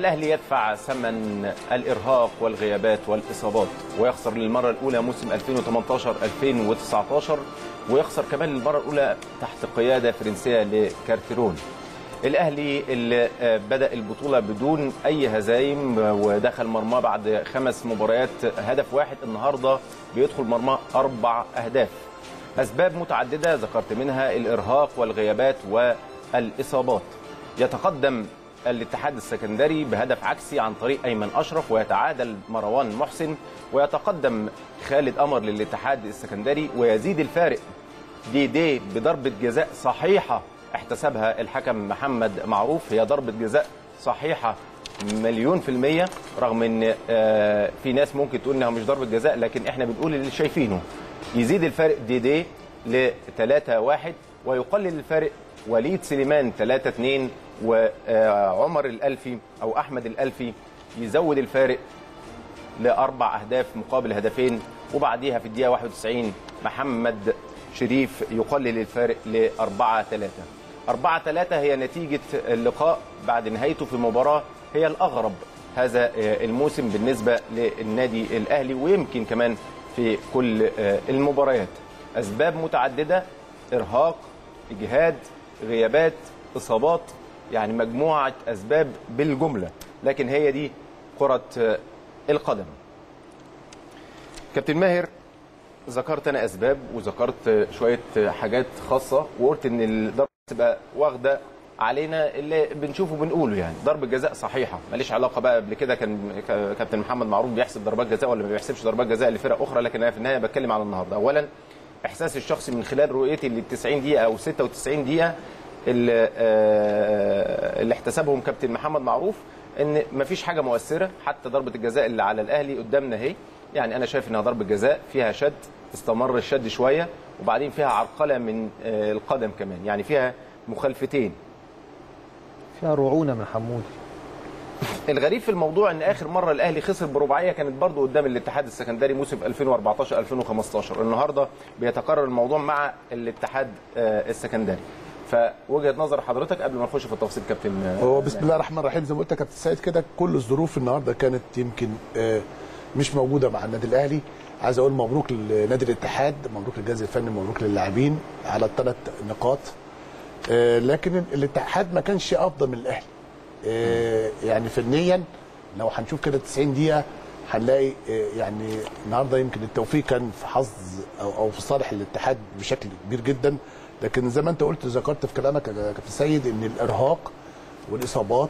الاهلي يدفع ثمن الارهاق والغيابات والاصابات ويخسر للمره الاولى موسم 2018 2019 ويخسر كمان للمره الاولى تحت قياده فرنسيه لكارتيرون الاهلي اللي بدا البطوله بدون اي هزايم ودخل مرماه بعد خمس مباريات هدف واحد النهارده بيدخل مرماه اربع اهداف اسباب متعدده ذكرت منها الارهاق والغيابات والاصابات يتقدم الاتحاد السكندري بهدف عكسي عن طريق ايمن اشرف ويتعادل مروان محسن ويتقدم خالد قمر للاتحاد السكندري ويزيد الفارق دي دي بضربه جزاء صحيحه احتسبها الحكم محمد معروف هي ضربه جزاء صحيحه مليون في المية رغم ان في ناس ممكن تقول انها مش ضربه جزاء لكن احنا بنقول اللي شايفينه يزيد الفارق دي دي ل 3 1 ويقلل الفارق وليد سليمان 3 2 وعمر الألفي أو أحمد الألفي يزود الفارق لأربع أهداف مقابل هدفين وبعديها في الدقيقة 91 محمد شريف يقلل الفارق ل 4 3 4 3 هي نتيجة اللقاء بعد نهايته في مباراة هي الأغرب هذا الموسم بالنسبة للنادي الأهلي ويمكن كمان في كل المباريات أسباب متعددة إرهاق إجهاد غيابات إصابات يعني مجموعة أسباب بالجملة لكن هي دي كرة القدم كابتن ماهر ذكرت أنا أسباب وذكرت شوية حاجات خاصة وقلت إن الضربة تبقى واخدة علينا اللي بنشوفه بنقوله يعني ضربة جزاء صحيحة ماليش علاقة بقى قبل كده كان كابتن محمد معروف بيحسب ضربات جزاء ولا ما بيحسبش ضربات جزاء لفرق أخرى لكن أنا في النهاية بتكلم على النهاردة أولا إحساسي الشخصي من خلال رؤيتي لل 90 دقيقة أو 96 دقيقة اللي, اللي احتسبهم كابتن محمد معروف ان مفيش حاجه مؤثره حتى ضربه الجزاء اللي على الاهلي قدامنا اهي يعني انا شايف انها ضربه جزاء فيها شد استمر الشد شويه وبعدين فيها عرقله من القدم كمان يعني فيها مخالفتين فيها رعونه من حمودي الغريب في الموضوع ان اخر مره الاهلي خسر برباعيه كانت برضو قدام الاتحاد السكندري موسم 2014 2015 النهارده بيتكرر الموضوع مع الاتحاد السكندري فوجهه نظر حضرتك قبل ما نخش في التفاصيل كابتن هو بسم الله الرحمن الرحيم زي ما قلت يا كابتن سعيد كده كل الظروف النهارده كانت يمكن مش موجوده مع النادي الاهلي عايز اقول مبروك لنادي الاتحاد مبروك للجهاز الفني مبروك للاعبين على الثلاث نقاط لكن الاتحاد ما كانش افضل من الاهلي يعني فنيا لو هنشوف كده 90 دقيقه هنلاقي يعني النهارده يمكن التوفيق كان في حظ او او في صالح الاتحاد بشكل كبير جدا لكن زي ما انت قلت ذكرت في كلامك يا كابتن سيد ان الارهاق والاصابات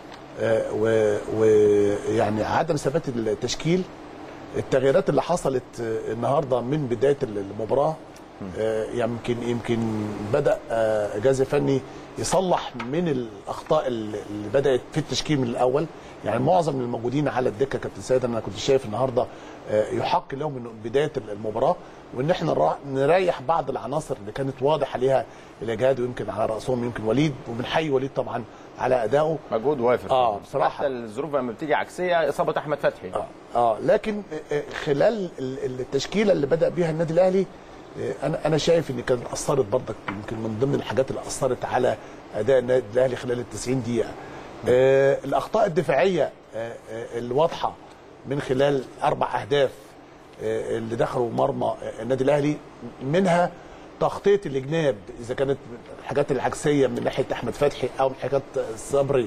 ويعني عدم ثبات التشكيل التغييرات اللي حصلت النهارده من بدايه المباراه يمكن يمكن بدا جهاز فني يصلح من الاخطاء اللي بدات في التشكيل من الاول يعني معظم الموجودين على الدكه كابتن سيد انا كنت شايف النهارده يحق لهم من بدايه المباراه وان احنا نريح بعض العناصر اللي كانت واضح عليها الاجهاد ويمكن على راسهم يمكن وليد وبنحيي وليد طبعا على ادائه مجهود وافر اه بصراحه حتى الظروف لما بتيجي عكسيه اصابه احمد فتحي اه اه لكن خلال التشكيله اللي بدا بيها النادي الاهلي انا انا شايف ان كانت اثرت برضك يمكن من ضمن الحاجات اللي اثرت على اداء النادي الاهلي خلال ال 90 دقيقه آه الاخطاء الدفاعيه آه الواضحه من خلال اربع اهداف آه اللي دخلوا مرمى النادي الاهلي منها تغطيه الجناب اذا كانت الحاجات العكسيه من ناحيه احمد فتحي او من حاجات صبري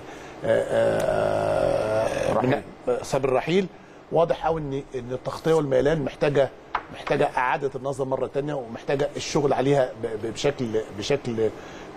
رحيل. صبري الرحيل واضح قوي ان ان التغطيه والميلان محتاجه محتاجه اعاده النظر مره ثانيه ومحتاجه الشغل عليها بشكل بشكل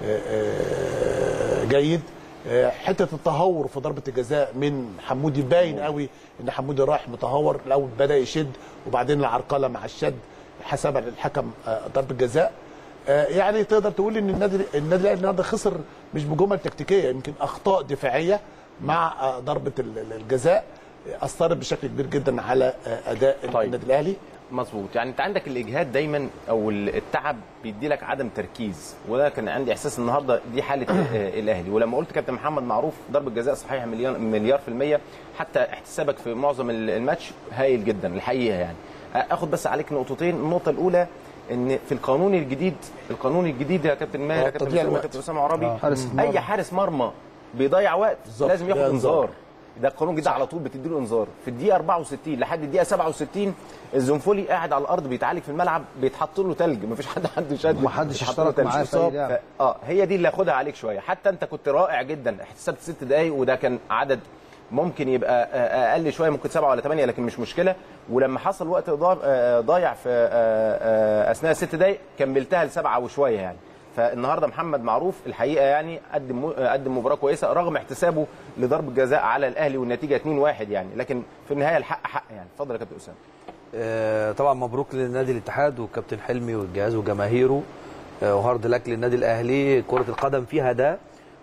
جيد حته التهور في ضربه الجزاء من حمودي باين قوي ان حمودي رايح متهور الاول بدا يشد وبعدين العرقله مع الشد حسبها الحكم ضربه جزاء يعني تقدر تقول ان النادي النادي الاهلي النهارده خسر مش بجمل تكتيكيه يمكن اخطاء دفاعيه مع ضربه الجزاء اثرت بشكل كبير جدا على اداء طيب. النادي الاهلي مظبوط يعني انت عندك الاجهاد دايما او التعب بيدي لك عدم تركيز وده كان عندي احساس النهارده دي حاله الاهلي ولما قلت كابتن محمد معروف ضربه جزاء صحيحه مليار مليار في الميه حتى احتسابك في معظم الماتش هايل جدا الحقيقه يعني اخد بس عليك نقطتين النقطه الاولى ان في القانون الجديد القانون الجديد يا كابتن ماهر يا كابتن تضييع اسامه الوقت. كابتن اسامه عربي حارس المرمى. اي حارس مرمى بيضيع وقت بالظبط، لازم ياخد ده إنذار. انذار ده القانون الجديد على طول بتديله انذار في الدقيقه 64 لحد الدقيقه 67 الزنفولي قاعد على الارض بيتعالج في الملعب بيتحط له ثلج مفيش حد عنده شد ومحدش بيتحط له اشترك تلج. معاه في أي لعبة. ف- اه هي دي اللي هاخدها عليك شويه حتى انت كنت رائع جدا احتسبت ست دقايق وده كان عدد ممكن يبقى آه، اقل شويه ممكن سبعه ولا ثمانيه لكن مش مشكله ولما حصل وقت ضا- آه، ضايع في آه، آه، اثناء الست دقايق كملتها لسبعه وشويه يعني فالنهارده محمد معروف الحقيقه يعني قدم م- قدم مباراه كويسه رغم احتسابه لضرب جزاء على الاهلي والنتيجه 2-1 يعني لكن في النهايه الحق حق يعني اتفضل يا كابتن اسامه آه، طبعا مبروك للنادي الاتحاد والكابتن حلمي والجهاز وجماهيره آه، وهارد لك للنادي الاهلي كره القدم فيها ده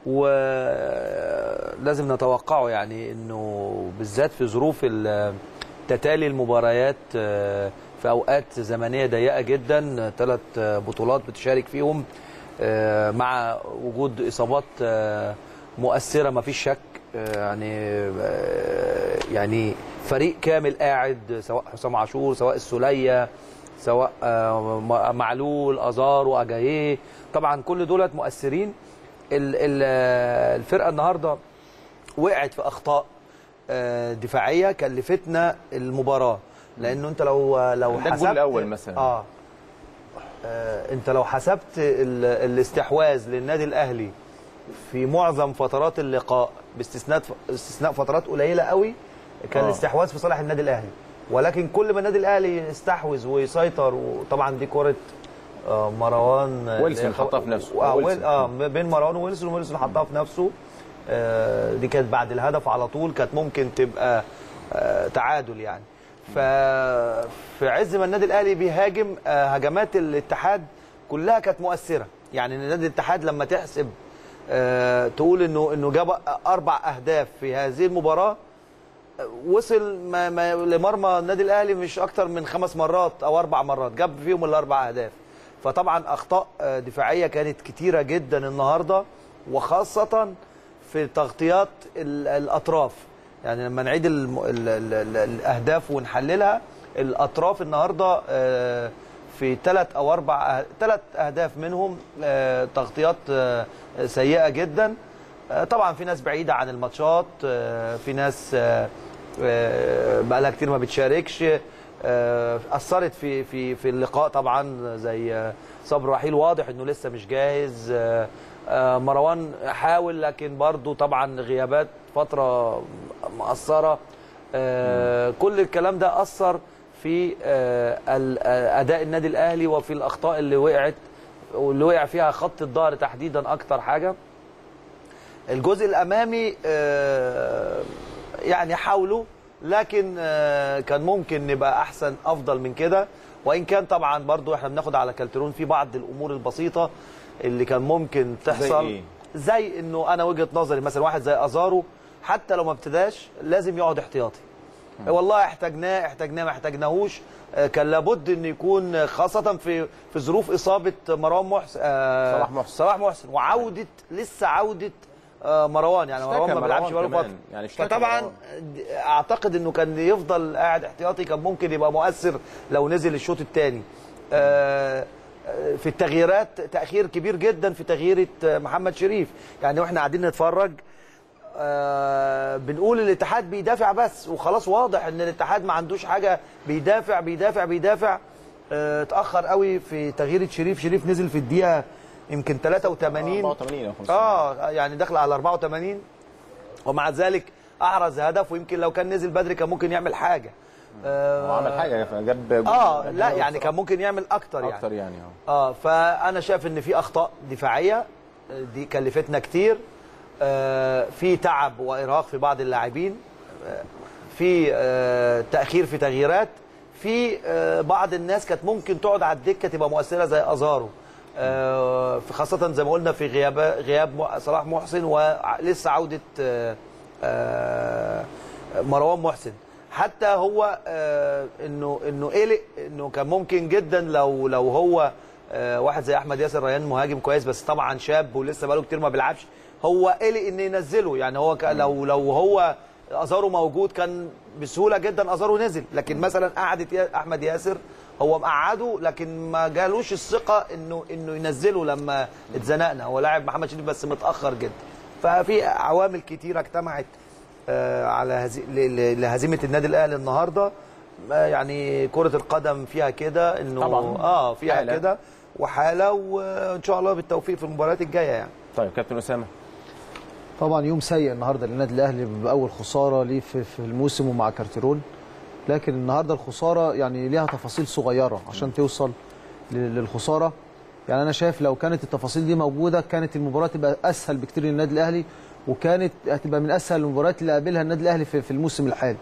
ولازم نتوقعه يعني انه بالذات في ظروف ال- تتالي المباريات آه، في اوقات زمنيه ضيقه جدا ثلاث بطولات بتشارك فيهم آه، مع وجود اصابات آه، مؤثره ما فيش شك آه، يعني آه، يعني فريق كامل قاعد سواء حسام عاشور سواء السوليه سواء آه، م- معلول ازار واجاييه طبعا كل دولت مؤثرين ال- ال- آه، الفرقه النهارده وقعت في اخطاء آه، دفاعيه كلفتنا المباراه لانه انت لو لو ده الجول حسبت الأول مثلاً. اه آه، انت لو حسبت ال- الاستحواذ للنادي الاهلي في معظم فترات اللقاء باستثناء استثناء فترات قليله قوي كان آه. الاستحواذ في صالح النادي الاهلي ولكن كل ما النادي الاهلي يستحوذ ويسيطر وطبعا دي كره آه، مروان آه، ويلسون اللي هي- حطها في نفسه. اه ويلسون. ويل- اه بين مروان وويلسون ويلسون حطها في نفسه آه، دي كانت بعد الهدف على طول كانت ممكن تبقى آه، تعادل يعني ف في عز ما النادي الاهلي بيهاجم آه، هجمات الاتحاد كلها كانت مؤثره يعني نادي الاتحاد لما تحسب آه، تقول انه انه جاب اربع اهداف في هذه المباراه وصل ما ما لمرمى النادي الاهلي مش اكتر من خمس مرات او اربع مرات جاب فيهم الاربع اهداف فطبعا اخطاء آه، دفاعيه كانت كتيره جدا النهارده وخاصه في تغطيات ال- الاطراف يعني لما نعيد الم... ال... ال... ال... الاهداف ونحللها الاطراف النهارده آه، في ثلاث او اربع ثلاث اهداف منهم آه، تغطيات آه، سيئه جدا آه، طبعا في ناس بعيده عن الماتشات آه، في ناس آه، آه، بقالها كتير ما بتشاركش آه، اثرت في في في اللقاء طبعا زي آه، صبر رحيل واضح انه لسه مش جاهز آه، آه، مروان حاول لكن برضو طبعا غيابات فتره مقصره آه، كل الكلام ده اثر في آه، ال- آه، اداء النادي الاهلي وفي الاخطاء اللي وقعت واللي وقع فيها خط الظهر تحديدا اكتر حاجه الجزء الامامي آه، يعني حاولوا لكن آه، كان ممكن نبقى احسن افضل من كده وان كان طبعا برضو احنا بناخد على كالترون في بعض الامور البسيطه اللي كان ممكن تحصل إيه؟ زي انه انا وجهه نظري مثلا واحد زي ازارو حتى لو ما ابتداش لازم يقعد احتياطي والله احتاجناه احتاجناه ما احتاجناهوش آه، كان لابد ان يكون خاصه في في ظروف اصابه مروان محسن آه، صلاح محسن. صلاح محسن وعوده لسه عوده آه، مروان يعني اشتكى مروان ما بيلعبش مروان بقاله كمان. فتره يعني اشتكى فطبعا مروان. اعتقد انه كان يفضل قاعد احتياطي كان ممكن يبقى مؤثر لو نزل الشوط الثاني في التغييرات تاخير كبير جدا في تغييره آه، محمد شريف يعني واحنا قاعدين نتفرج آه، بنقول الاتحاد بيدافع بس وخلاص واضح ان الاتحاد ما عندوش حاجه بيدافع بيدافع بيدافع آه، اتاخر قوي في تغيير شريف شريف نزل في الدقيقه يمكن 83 84 او 50 اه يعني داخل على 84 ومع ذلك احرز هدف ويمكن لو كان نزل بدري كان ممكن يعمل حاجه هو عمل حاجه جاب جول. اه لا يعني كان ممكن يعمل اكتر يعني اكتر يعني اه اه فانا شايف ان في اخطاء دفاعيه آه، دي كلفتنا كتير آه في تعب وارهاق في بعض اللاعبين آه في آه تاخير في تغييرات في آه بعض الناس كانت ممكن تقعد على الدكه تبقى مؤثره زي ازارو آه في خاصه زي ما قلنا في غياب غياب م- صلاح محسن ولسه عوده آه آه مروان محسن حتى هو آه انه انه قلق انه كان ممكن جدا لو لو هو آه واحد زي احمد ياسر ريان مهاجم كويس بس طبعا شاب ولسه بقاله كتير ما بيلعبش هو قلق ان ينزله يعني هو ك- لو لو هو ازارو موجود كان بسهوله جدا ازارو نزل لكن مثلا قعدت يا- احمد ياسر هو مقعده لكن ما جالوش الثقه انه انه ينزله لما اتزنقنا هو لاعب محمد شريف بس متاخر جدا ففي عوامل كتيره اجتمعت آه، على هزي... ل- ل- لهزيمه النادي الاهلي النهارده آه، يعني كره القدم فيها كده انه طبعاً. اه فيها حالة. كده وحاله وان شاء الله بالتوفيق في المباريات الجايه يعني طيب كابتن اسامه طبعا يوم سيء النهارده للنادي الاهلي باول خساره ليه في, في الموسم ومع كارتيرون لكن النهارده الخساره يعني ليها تفاصيل صغيره عشان توصل لل- للخساره يعني انا شايف لو كانت التفاصيل دي موجوده كانت المباراه تبقى اسهل بكتير للنادي الاهلي وكانت هتبقى من اسهل المباريات اللي قابلها النادي الاهلي في, في الموسم الحالي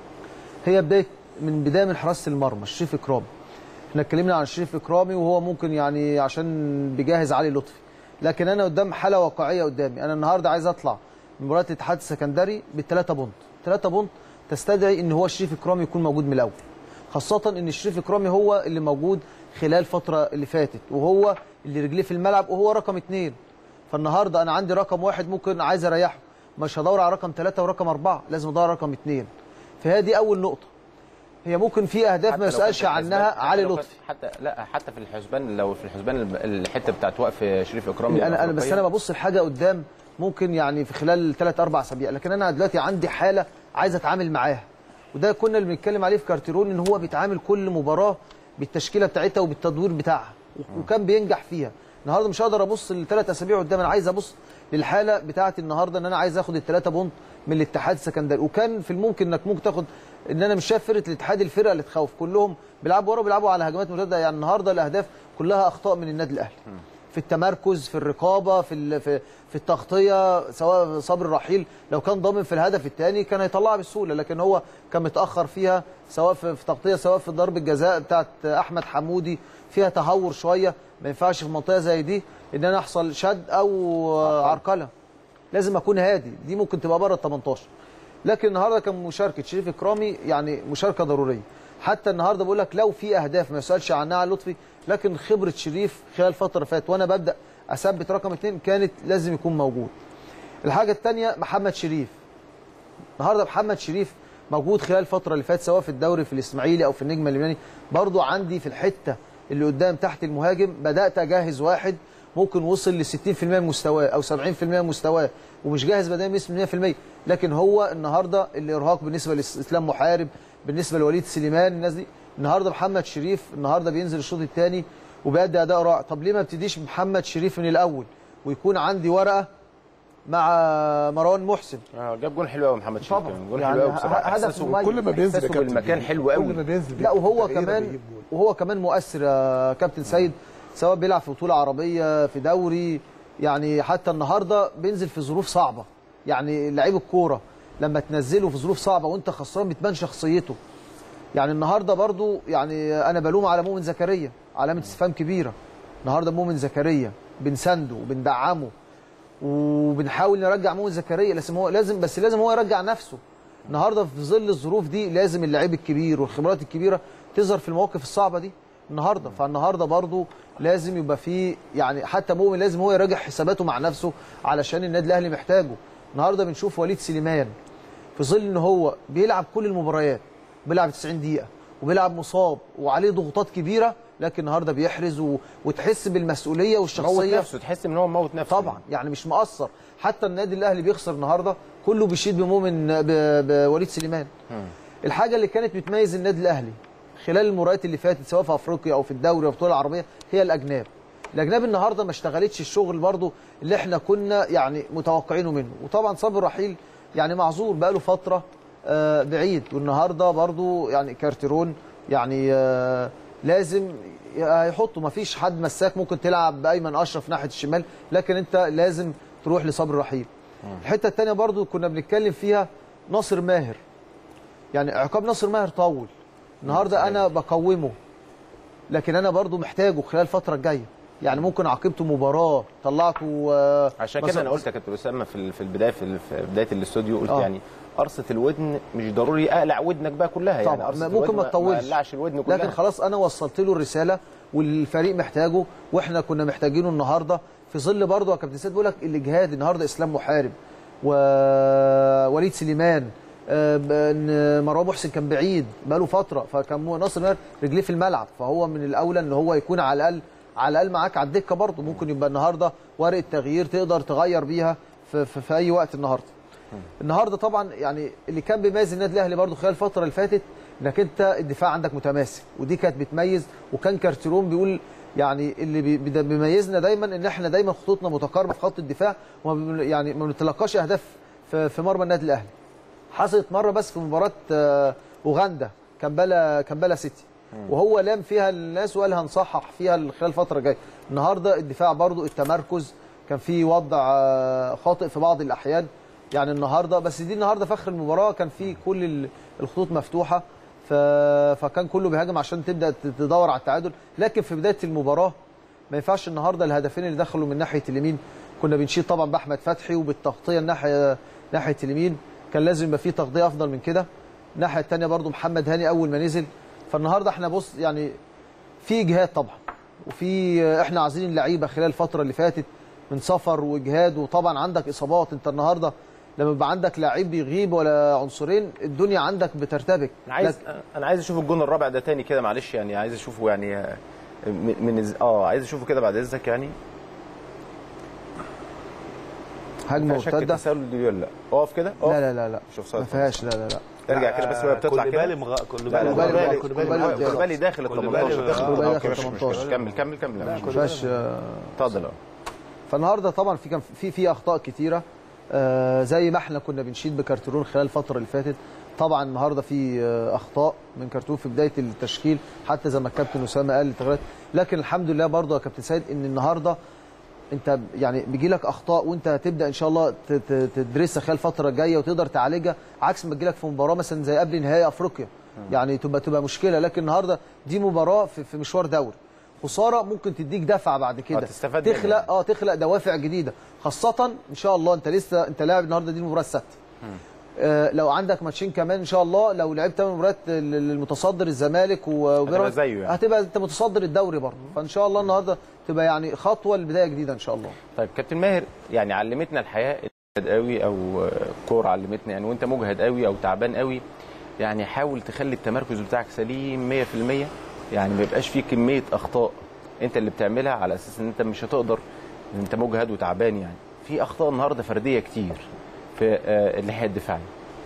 هي بدايه من بدايه من حراسه المرمى شريف اكرامي احنا اتكلمنا عن شريف اكرامي وهو ممكن يعني عشان بيجهز علي لطفي لكن انا قدام حاله واقعيه قدامي انا النهارده عايز اطلع من مباراه الاتحاد السكندري بالثلاثه بونت ثلاثه بونت تستدعي ان هو شريف اكرامي يكون موجود من الاول خاصه ان شريف اكرامي هو اللي موجود خلال الفتره اللي فاتت وهو اللي رجليه في الملعب وهو رقم اثنين فالنهارده انا عندي رقم واحد ممكن عايز اريحه مش هدور على رقم ثلاثه ورقم اربعه لازم ادور على رقم اثنين فهي دي اول نقطه هي ممكن في اهداف حتى ما لو يسالش كان في عنها الحسبان- علي حتى لو لطفي كان- حتى لا حتى في الحسبان لو في الحسبان الب- الحته بتاعت وقف شريف اكرامي انا انا بس الأفريقية. انا ببص لحاجه قدام ممكن يعني في خلال ثلاث اربع اسابيع لكن انا دلوقتي عندي حاله عايز اتعامل معاها وده كنا اللي بنتكلم عليه في كارتيرون ان هو بيتعامل كل مباراه بالتشكيله بتاعتها وبالتدوير بتاعها و- وكان بينجح فيها النهارده مش هقدر ابص لثلاث اسابيع قدام انا عايز ابص للحاله بتاعتي النهارده ان انا عايز اخد الثلاثه بونت من الاتحاد السكندري وكان في الممكن انك ممكن تاخد ان انا مش شايف فرقه الاتحاد الفرقه اللي تخوف كلهم بيلعبوا ورا وبيلعبوا على هجمات مرتده يعني النهارده الاهداف كلها اخطاء من النادي الاهلي في التمركز في الرقابه في ال- في في التغطيه سواء صبري رحيل لو كان ضامن في الهدف الثاني كان هيطلعها بسهوله لكن هو كان متاخر فيها سواء في في تغطيه سواء في ضرب الجزاء بتاعت احمد حمودي فيها تهور شويه ما ينفعش في منطقه زي دي ان انا احصل شد او عرقله لازم اكون هادي دي ممكن تبقى بره ال 18 لكن النهارده كان مشاركه شريف اكرامي يعني مشاركه ضروريه حتى النهارده بقول لك لو في اهداف ما يسالش عنها علي لطفي لكن خبره شريف خلال الفتره اللي فاتت وانا ببدا اثبت رقم اثنين كانت لازم يكون موجود الحاجه الثانيه محمد شريف النهارده محمد شريف موجود خلال الفتره اللي فاتت سواء في الدوري في الاسماعيلي او في النجم اللبناني برضو عندي في الحته اللي قدام تحت المهاجم بدات اجهز واحد ممكن وصل ل 60% من مستواه او 70% من مستواه ومش جاهز بدنيا بنسبه 100% لكن هو النهارده الارهاق بالنسبه لاسلام محارب بالنسبه لوليد سليمان الناس دي النهارده محمد شريف النهارده بينزل الشوط الثاني وبيأدي اداء رائع طب ليه ما ابتديش بمحمد شريف من الاول ويكون عندي ورقه مع مروان محسن آه، جاب جون حلو قوي محمد شريف طبعاً. كمان جون يعني حلو قوي بصراحه هدف إحساسه- مميز. كل ما بينزل يا إحساسه كابتن بالمكان بيجيب. حلو قوي كل ما بينزل لا وهو تغييره كمان بيجيب جول. وهو كمان مؤثر يا كابتن سيد سواء بيلعب في بطوله عربيه في دوري يعني حتى النهارده بينزل في ظروف صعبه يعني لعيب الكوره لما تنزله في ظروف صعبه وانت خسران بتبان شخصيته يعني النهارده برضو يعني انا بلوم على مؤمن زكريا علامه استفهام كبيره النهارده مؤمن زكريا بنسنده وبندعمه وبنحاول نرجع مؤمن زكريا لازم هو لازم بس لازم هو يرجع نفسه النهارده في ظل الظروف دي لازم اللعيب الكبير والخبرات الكبيره تظهر في المواقف الصعبه دي النهارده فالنهارده برضو لازم يبقى فيه يعني حتى مؤمن لازم هو يراجع حساباته مع نفسه علشان النادي الاهلي محتاجه النهارده بنشوف وليد سليمان في ظل ان هو بيلعب كل المباريات بيلعب 90 دقيقه وبيلعب مصاب وعليه ضغوطات كبيره لكن النهارده بيحرز و... وتحس بالمسؤوليه موت والشخصيه نفسه تحس ان هو موت نفسه طبعا يعني مش مقصر حتى النادي الاهلي بيخسر النهارده كله بيشيد بمؤمن ب- بوليد سليمان الحاجه اللي كانت بتميز النادي الاهلي خلال المباريات اللي فاتت سواء في افريقيا او في الدوري او في البطوله العربيه هي الاجناب الاجناب النهارده ما اشتغلتش الشغل برضو اللي احنا كنا يعني متوقعينه منه وطبعا صابر رحيل يعني معذور بقاله فتره آه، بعيد والنهارده برضو يعني كارتيرون يعني آه، لازم هيحطوا ما فيش حد مساك ممكن تلعب بايمن اشرف ناحيه الشمال لكن انت لازم تروح لصبر رحيل الحته الثانيه برضو كنا بنتكلم فيها ناصر ماهر يعني عقاب ناصر ماهر طول النهارده انا بقومه لكن انا برضو محتاجه خلال الفتره الجايه يعني ممكن عاقبته مباراه طلعته آه، عشان مثلا- كده انا قلت يا كابتن اسامه في ال- في البدايه في ال- في بدايه الاستوديو قلت آه. يعني قرصه الودن مش ضروري اقلع ودنك بقى كلها يعني طبعا قرصة ممكن الودن ما تطولش ما اقلعش الودن كلها لكن خلاص انا وصلت له الرساله والفريق محتاجه واحنا كنا محتاجينه النهارده في ظل برضه يا كابتن سيد بيقول لك الاجهاد النهارده اسلام محارب ووليد سليمان آه، ب- إن مروان محسن كان بعيد بقاله فتره فكان مو- ناصر ماهر رجليه في الملعب فهو من الاولى ان هو يكون على الاقل على الاقل معاك على الدكه برضه ممكن يبقى النهارده ورقه تغيير تقدر تغير بيها في, في, في اي وقت النهارده النهارده طبعا يعني اللي كان بيميز النادي الاهلي برضو خلال الفتره اللي فاتت انك انت الدفاع عندك متماسك ودي كانت بتميز وكان كارتيرون بيقول يعني اللي بي- بي- بيميزنا دايما ان احنا دايما خطوطنا متقاربه في خط الدفاع وما بن- يعني ما بنتلقاش اهداف في في مرمى النادي الاهلي حصلت مره بس في مباراه آه، اوغندا كامبالا كامبالا سيتي وهو لام فيها الناس وقال هنصحح فيها خلال الفتره الجايه النهارده الدفاع برضو التمركز كان في وضع آه، خاطئ في بعض الاحيان يعني النهارده بس دي النهارده في اخر المباراه كان في كل ال- الخطوط مفتوحه ف... فكان كله بيهاجم عشان تبدا تدور على التعادل لكن في بدايه المباراه ما ينفعش النهارده الهدفين اللي دخلوا من ناحيه اليمين كنا بنشيد طبعا باحمد فتحي وبالتغطيه الناحيه ناحيه اليمين كان لازم يبقى في تغطيه افضل من كده الناحيه الثانيه برضو محمد هاني اول ما نزل فالنهارده احنا بص يعني في اجهاد طبعا وفي احنا عايزين اللعيبه خلال الفتره اللي فاتت من سفر واجهاد وطبعا عندك اصابات انت النهارده لما يبقى عندك لعيب بيغيب ولا عنصرين الدنيا عندك بترتبك انا عايز لكن- انا عايز اشوف الجون الرابع ده تاني كده معلش يعني عايز اشوفه يعني آه، من من الز- اه عايز اشوفه كده بعد اذنك يعني هجمه فيها شك مرتده التسلل دي ولا لا اقف كده اقف لا لا لا لا شوف ما صوت فيهاش لا لا لا ارجع كده بس وهي بتطلع كده كوليبالي مغ... لا لا كوليبالي كوليبالي كوليبالي كوليبالي كوليبالي داخل ال كوليبالي 18 داخل- كوليبالي اوكي داخل مش مش 18. مش كمل كمل كمل لا، مش ما مش- فيهاش آه، اتفضل اه فالنهارده طبعا في كان في في اخطاء كتيره آه زي ما احنا كنا بنشيد بكارترون خلال الفتره اللي فاتت طبعا النهارده في آه اخطاء من كارتون في بدايه التشكيل حتى زي ما الكابتن اسامه قال التغييرات لكن الحمد لله برضه يا كابتن سيد ان النهارده انت يعني بيجي لك اخطاء وانت هتبدا ان شاء الله ت- ت- تدرسها خلال الفتره الجايه وتقدر تعالجها عكس ما تجي لك في مباراه مثلا زي قبل نهائي افريقيا يعني تبقى تبقى مشكله لكن النهارده دي مباراه في, في مشوار دوري خساره ممكن تديك دفعه بعد كده تستفاد منها. تخلق اه تخلق دوافع جديده خاصه ان شاء الله انت لسه انت لاعب النهارده دي المباراه السادسه آه لو عندك ماتشين كمان ان شاء الله لو لعبت ثمان مباريات المتصدر الزمالك و- وبيراميدز زيه يعني. هتبقى انت متصدر الدوري برضه فان شاء الله النهارده تبقى يعني خطوه لبدايه جديده ان شاء الله طيب كابتن ماهر يعني علمتنا الحياه مجهد قوي او آه، كوره علمتنا يعني وانت مجهد قوي او تعبان قوي يعني حاول تخلي التمركز بتاعك سليم 100% يعني ما يبقاش فيه كميه اخطاء انت اللي بتعملها على اساس ان انت مش هتقدر ان انت مجهد وتعبان يعني في اخطاء النهارده فرديه كتير في آه، الناحيه الدفاعيه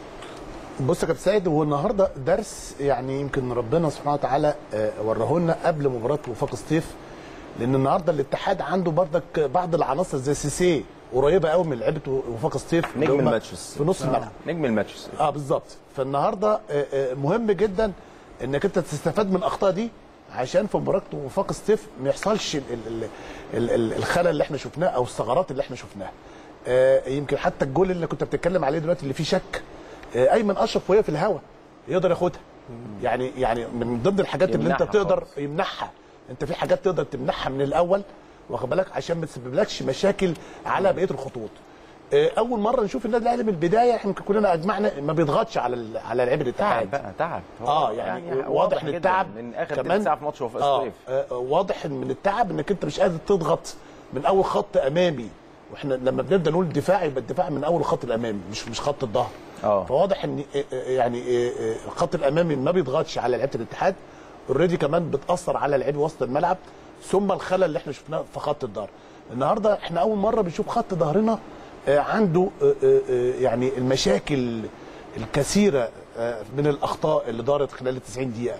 بص يا كابتن سيد هو النهارده درس يعني يمكن ربنا سبحانه وتعالى آه، وراه لنا قبل مباراه وفاق سطيف لان النهارده الاتحاد عنده بردك بعض العناصر زي سيسي قريبه قوي من لعيبه وفاق سطيف اللي نجم هم الماتشز في نص الملعب نجم الماتشز اه بالظبط فالنهارده آه، آه، مهم جدا انك انت تستفاد من الاخطاء دي عشان في مباراه وفاق سطيف ما يحصلش ال- ال- ال- ال- الخلل اللي احنا شفناه او الثغرات اللي احنا شفناها آه، يمكن حتى الجول اللي كنت بتتكلم عليه دلوقتي اللي فيه شك آه، ايمن اشرف وهي في الهواء يقدر ياخدها يعني يعني من ضمن الحاجات اللي انت يمنعها بتقدر خالص. يمنعها انت في حاجات تقدر تمنعها من الاول واخد بالك عشان ما تسببلكش مشاكل على بقيه الخطوط آه، اول مره نشوف النادي الاهلي من البدايه احنا يمكن كلنا اجمعنا ما بيضغطش على ال- على لعيبه الاتحاد تعب بقى تعب اه يعني, واضح ان جداً التعب من اخر كمان تلت ساعه في ماتش وفاق آه سطيف آه، واضح إن من التعب انك انت مش قادر تضغط من اول خط امامي واحنا لما بنبدا نقول الدفاع يبقى الدفاع من اول الخط الامامي مش مش خط الظهر آه. فواضح ان آه، آه، يعني آه، آه، الخط الامامي ما بيضغطش على لعيبه الاتحاد اوريدي كمان بتاثر على لعيبه وسط الملعب ثم الخلل اللي احنا شفناه في خط الظهر النهارده احنا اول مره بنشوف خط ظهرنا آه، عنده آه، آه، آه، يعني المشاكل الكثيره آه، من الاخطاء اللي دارت خلال ال 90 دقيقه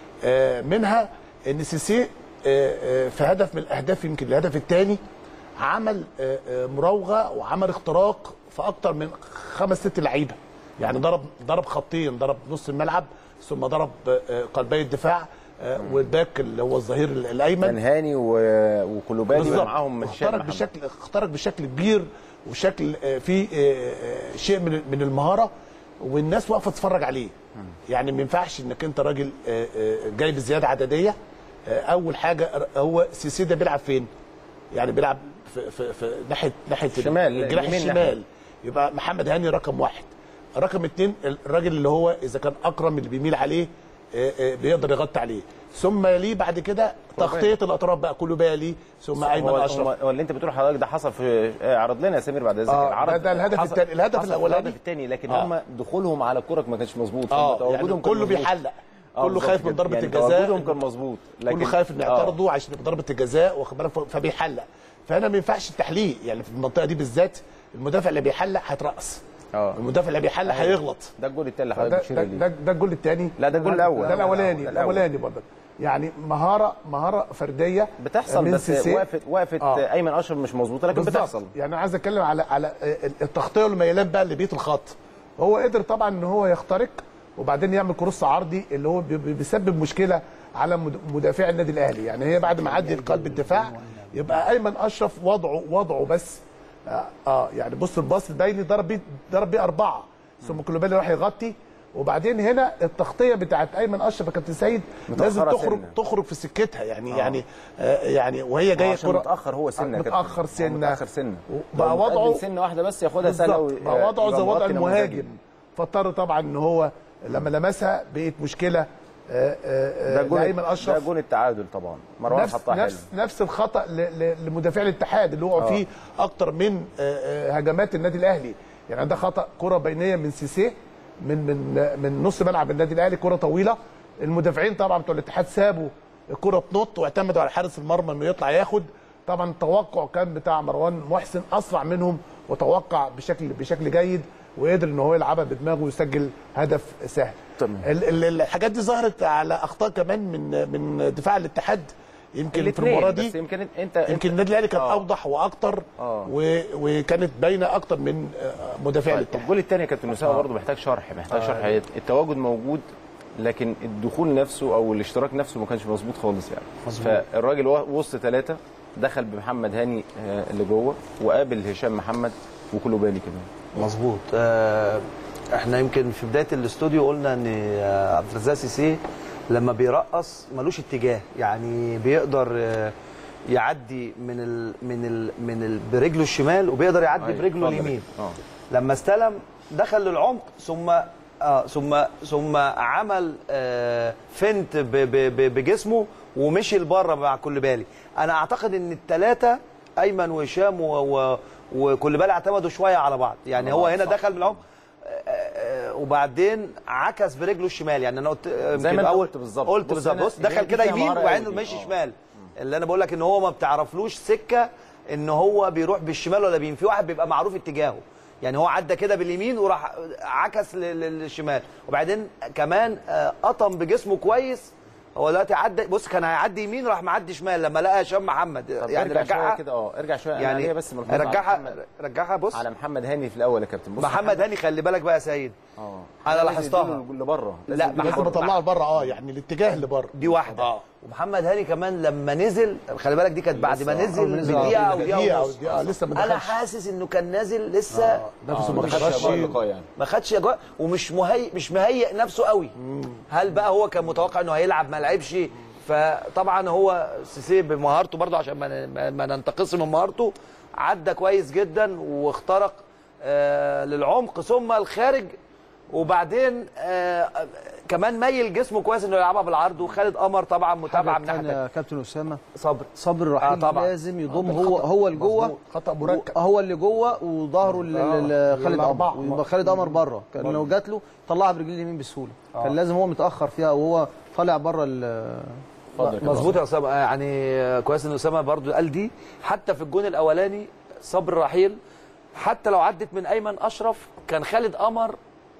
آه، منها ان سيسي آه، آه، في هدف من الاهداف يمكن الهدف الثاني عمل آه، آه، مراوغه وعمل اختراق في اكتر من خمس ست لعيبه يعني ضرب ضرب خطين ضرب نص الملعب ثم ضرب آه، آه، قلبي الدفاع آه، والباك اللي هو الظهير الايمن كان هاني و- وكلوبالي بالظبط معاهم هشام اخترق محمد. بشكل اخترق بشكل كبير وشكل آه، فيه آه، آه، شيء من من المهاره والناس واقفه تتفرج عليه يعني ما ينفعش انك انت راجل آه، آه، جاي بزياده عدديه آه، اول حاجه هو سيسي ده بيلعب فين؟ يعني بيلعب في, في, في ناحيه ناحيه شمال، الجناح يمين الشمال ناحية. يبقى محمد هاني رقم واحد رقم اثنين الراجل اللي هو اذا كان اكرم اللي بيميل عليه آه، آه، بيقدر يغطي عليه ثم يليه بعد كده تغطيه الاطراف بقى كله بالي ثم ايمن هو اشرف هو- هو اللي انت بتقول حضرتك ده حصل في آه، عرض لنا يا سمير بعد اذنك آه، العرض ده- ده الهدف حصل- التاني- الهدف حصل في الأولاني. الهدف الثاني لكن آه. هم دخولهم على الكوره ما كانش مظبوط اه هم تواجدهم يعني كان كله مظبوط. بيحلق آه، كله بالظبط خايف من كده. ضربه يعني الجزاء تواجدهم كان مظبوط كله خايف ان يعترضوا عشان يبقى ضربه الجزاء واخد بالك فبيحلق فبيحلق فهنا ما ينفعش التحليق يعني في المنطقه دي بالذات المدافع اللي بيحلق هيترقص اه. المدافع اللي بيحل هيغلط ده الجول التاني اللي ده, حضرتك ده, بتشير ده, ليه ده الجول الثاني لا، ده الجول الأول. ده الاولاني ده الأول. الاولاني برضه يعني مهاره مهاره فرديه بتحصل من بس سيسي. وقفه وقفه آه. ايمن اشرف مش مظبوطه لكن بالظبط. بتحصل يعني انا عايز اتكلم على على التغطيه والميلان بقى اللي بيت الخط هو قدر طبعا ان هو يخترق وبعدين يعمل كروس عرضي اللي هو بي- بي- بيسبب مشكله على مد- مدافعي النادي الاهلي يعني هي بعد ما عدي قلب الدفاع يبقى ايمن اشرف وضعه وضعه بس اه, آه يعني بص الباص البايني ضرب بيه ضرب بيه اربعه ثم كلوبالي راح يغطي وبعدين هنا التغطيه بتاعت ايمن اشرف يا كابتن سيد لازم متأخرة تخرج سنة. تخرج في سكتها يعني يعني آه يعني وهي جايه عشان كرة- متاخر هو سنه يا كابتن. متاخر هو سنه متاخر سنه بقى لو متقدم وضعه سنه واحده بس ياخدها سنه بالظبط بقى وضعه زي وضع المهاجم فاضطر طبعا ان هو لما لمسها بقت مشكله آه، آه، ده آه، جول لايمن ده اشرف جول التعادل طبعا مروان نفس حطها حلو نفس نفس الخطا ل- ل- لمدافعي الاتحاد اللي وقعوا فيه اكتر من آه، آه، هجمات النادي الاهلي يعني ده خطا كره بينيه من سيسي من من آه، من نص ملعب النادي الاهلي كره طويله المدافعين طبعا بتوع الاتحاد سابوا الكره تنط واعتمدوا على حارس المرمى انه يطلع ياخد طبعا التوقع كان بتاع مروان محسن اسرع منهم وتوقع بشكل بشكل جيد وقدر ان هو يلعبها بدماغه ويسجل هدف سهل تمام. ال- ال- الحاجات دي ظهرت على اخطاء كمان من من دفاع الاتحاد يمكن في الاثنين المباراه بس دي يمكن انت يمكن انت النادي الاهلي كان آه. اوضح واكتر آه. و... وكانت باينه اكتر من آه، مدافعي طيب، الاتحاد الجول الثاني يا كابتن اسامه برضه محتاج شرح محتاج شرح هي التواجد موجود لكن الدخول نفسه او الاشتراك نفسه ما كانش مظبوط خالص يعني فالراجل و- وسط ثلاثه دخل بمحمد هاني آه، اللي جوه وقابل هشام محمد وكلوبالي كمان مظبوط آه، احنا يمكن في بدايه الاستوديو قلنا ان آه، عبد الرزاق سيسي لما بيرقص ملوش اتجاه يعني بيقدر آه، يعدي من ال من ال من ال برجله الشمال وبيقدر يعدي أيوة، برجله اتفضل. اليمين اه لما استلم دخل للعمق ثم آه ثم ثم عمل آه فنت ب- ب- ب- بجسمه ومشي لبره مع كل بالي انا اعتقد ان الثلاثه ايمن وهشام و- و- وكل بالي اعتمدوا شويه على بعض يعني هو هنا دخل من العمق آه، آه، وبعدين عكس برجله الشمال يعني انا قلت آه، زي يمكن ما انت أول قلت بالظبط. قلت بص بالظبط هنا بص دي- دخل دي كده فيها يمين مهارة وبعدين قوي دي. مشي آه. شمال اللي انا بقول لك ان هو ما بتعرفلوش سكه ان هو بيروح بالشمال ولا بيمين في واحد بيبقى معروف اتجاهه يعني هو عدى كده باليمين وراح عكس لل- للشمال وبعدين كمان آه، قطم بجسمه كويس هو دلوقتي عدى بص كان هيعدي يمين راح معدي شمال لما لقى هشام محمد طب يعني ارجع شويه رجعها كده اه ارجع شويه أنا يعني ليا بس ملحوظة على رجعها محمد- رجعها بص على محمد هاني في الاول يا كابتن بص محمد هاني خلي بالك بقى يا سيد اه أنا لازم لاحظتها. يديله اللي بره لا، لازم يديله لازم محمد- بره. اطلعها لبره اه يعني الاتجاه اللي بره دي واحده آه. ومحمد هاني كمان لما نزل خلي بالك دي كانت بعد ما لسه- نزل أول ما نزل بدقيقه على او طول. دقيقه دقيقه ونص او دقيقه لسه ما انا دخلش حاسس انه كان نازل لسه نفسه آه، ما ما خدش دخلش أجواء اللقاء يعني ما خدش اجواء ومش مهيئ مش مهيئ نفسه قوي هل بقى هو كان متوقع انه هيلعب ما لعبش فطبعا هو سيسي بمهارته برضه عشان ما ما- ما ننتقص من مهارته عدى كويس جدا واخترق آه للعمق ثم الخارج وبعدين آه كمان ميل جسمه كويس انه يلعبها بالعرض وخالد قمر طبعا متابعه حاجه من ناحيه ثانيه تانية. يا كابتن اسامه صبر صبر آه، رحيل طبعاً. لازم يضم هو هو لجوه مظبوط. خطا مركب هو اللي جوه وظهره ل- ل- لخالد للأربعة. قمر ويبقى خالد قمر بره كان لو جات له طلعها برجليه اليمين بسهوله كان لازم هو متاخر فيها وهو طالع بره ال- اتفضل يا كابتن. مظبوط يا اسامه يعني كويس ان اسامه برضو قال دي حتى في الجون الاولاني صبر رحيل حتى لو عدت من ايمن اشرف كان خالد قمر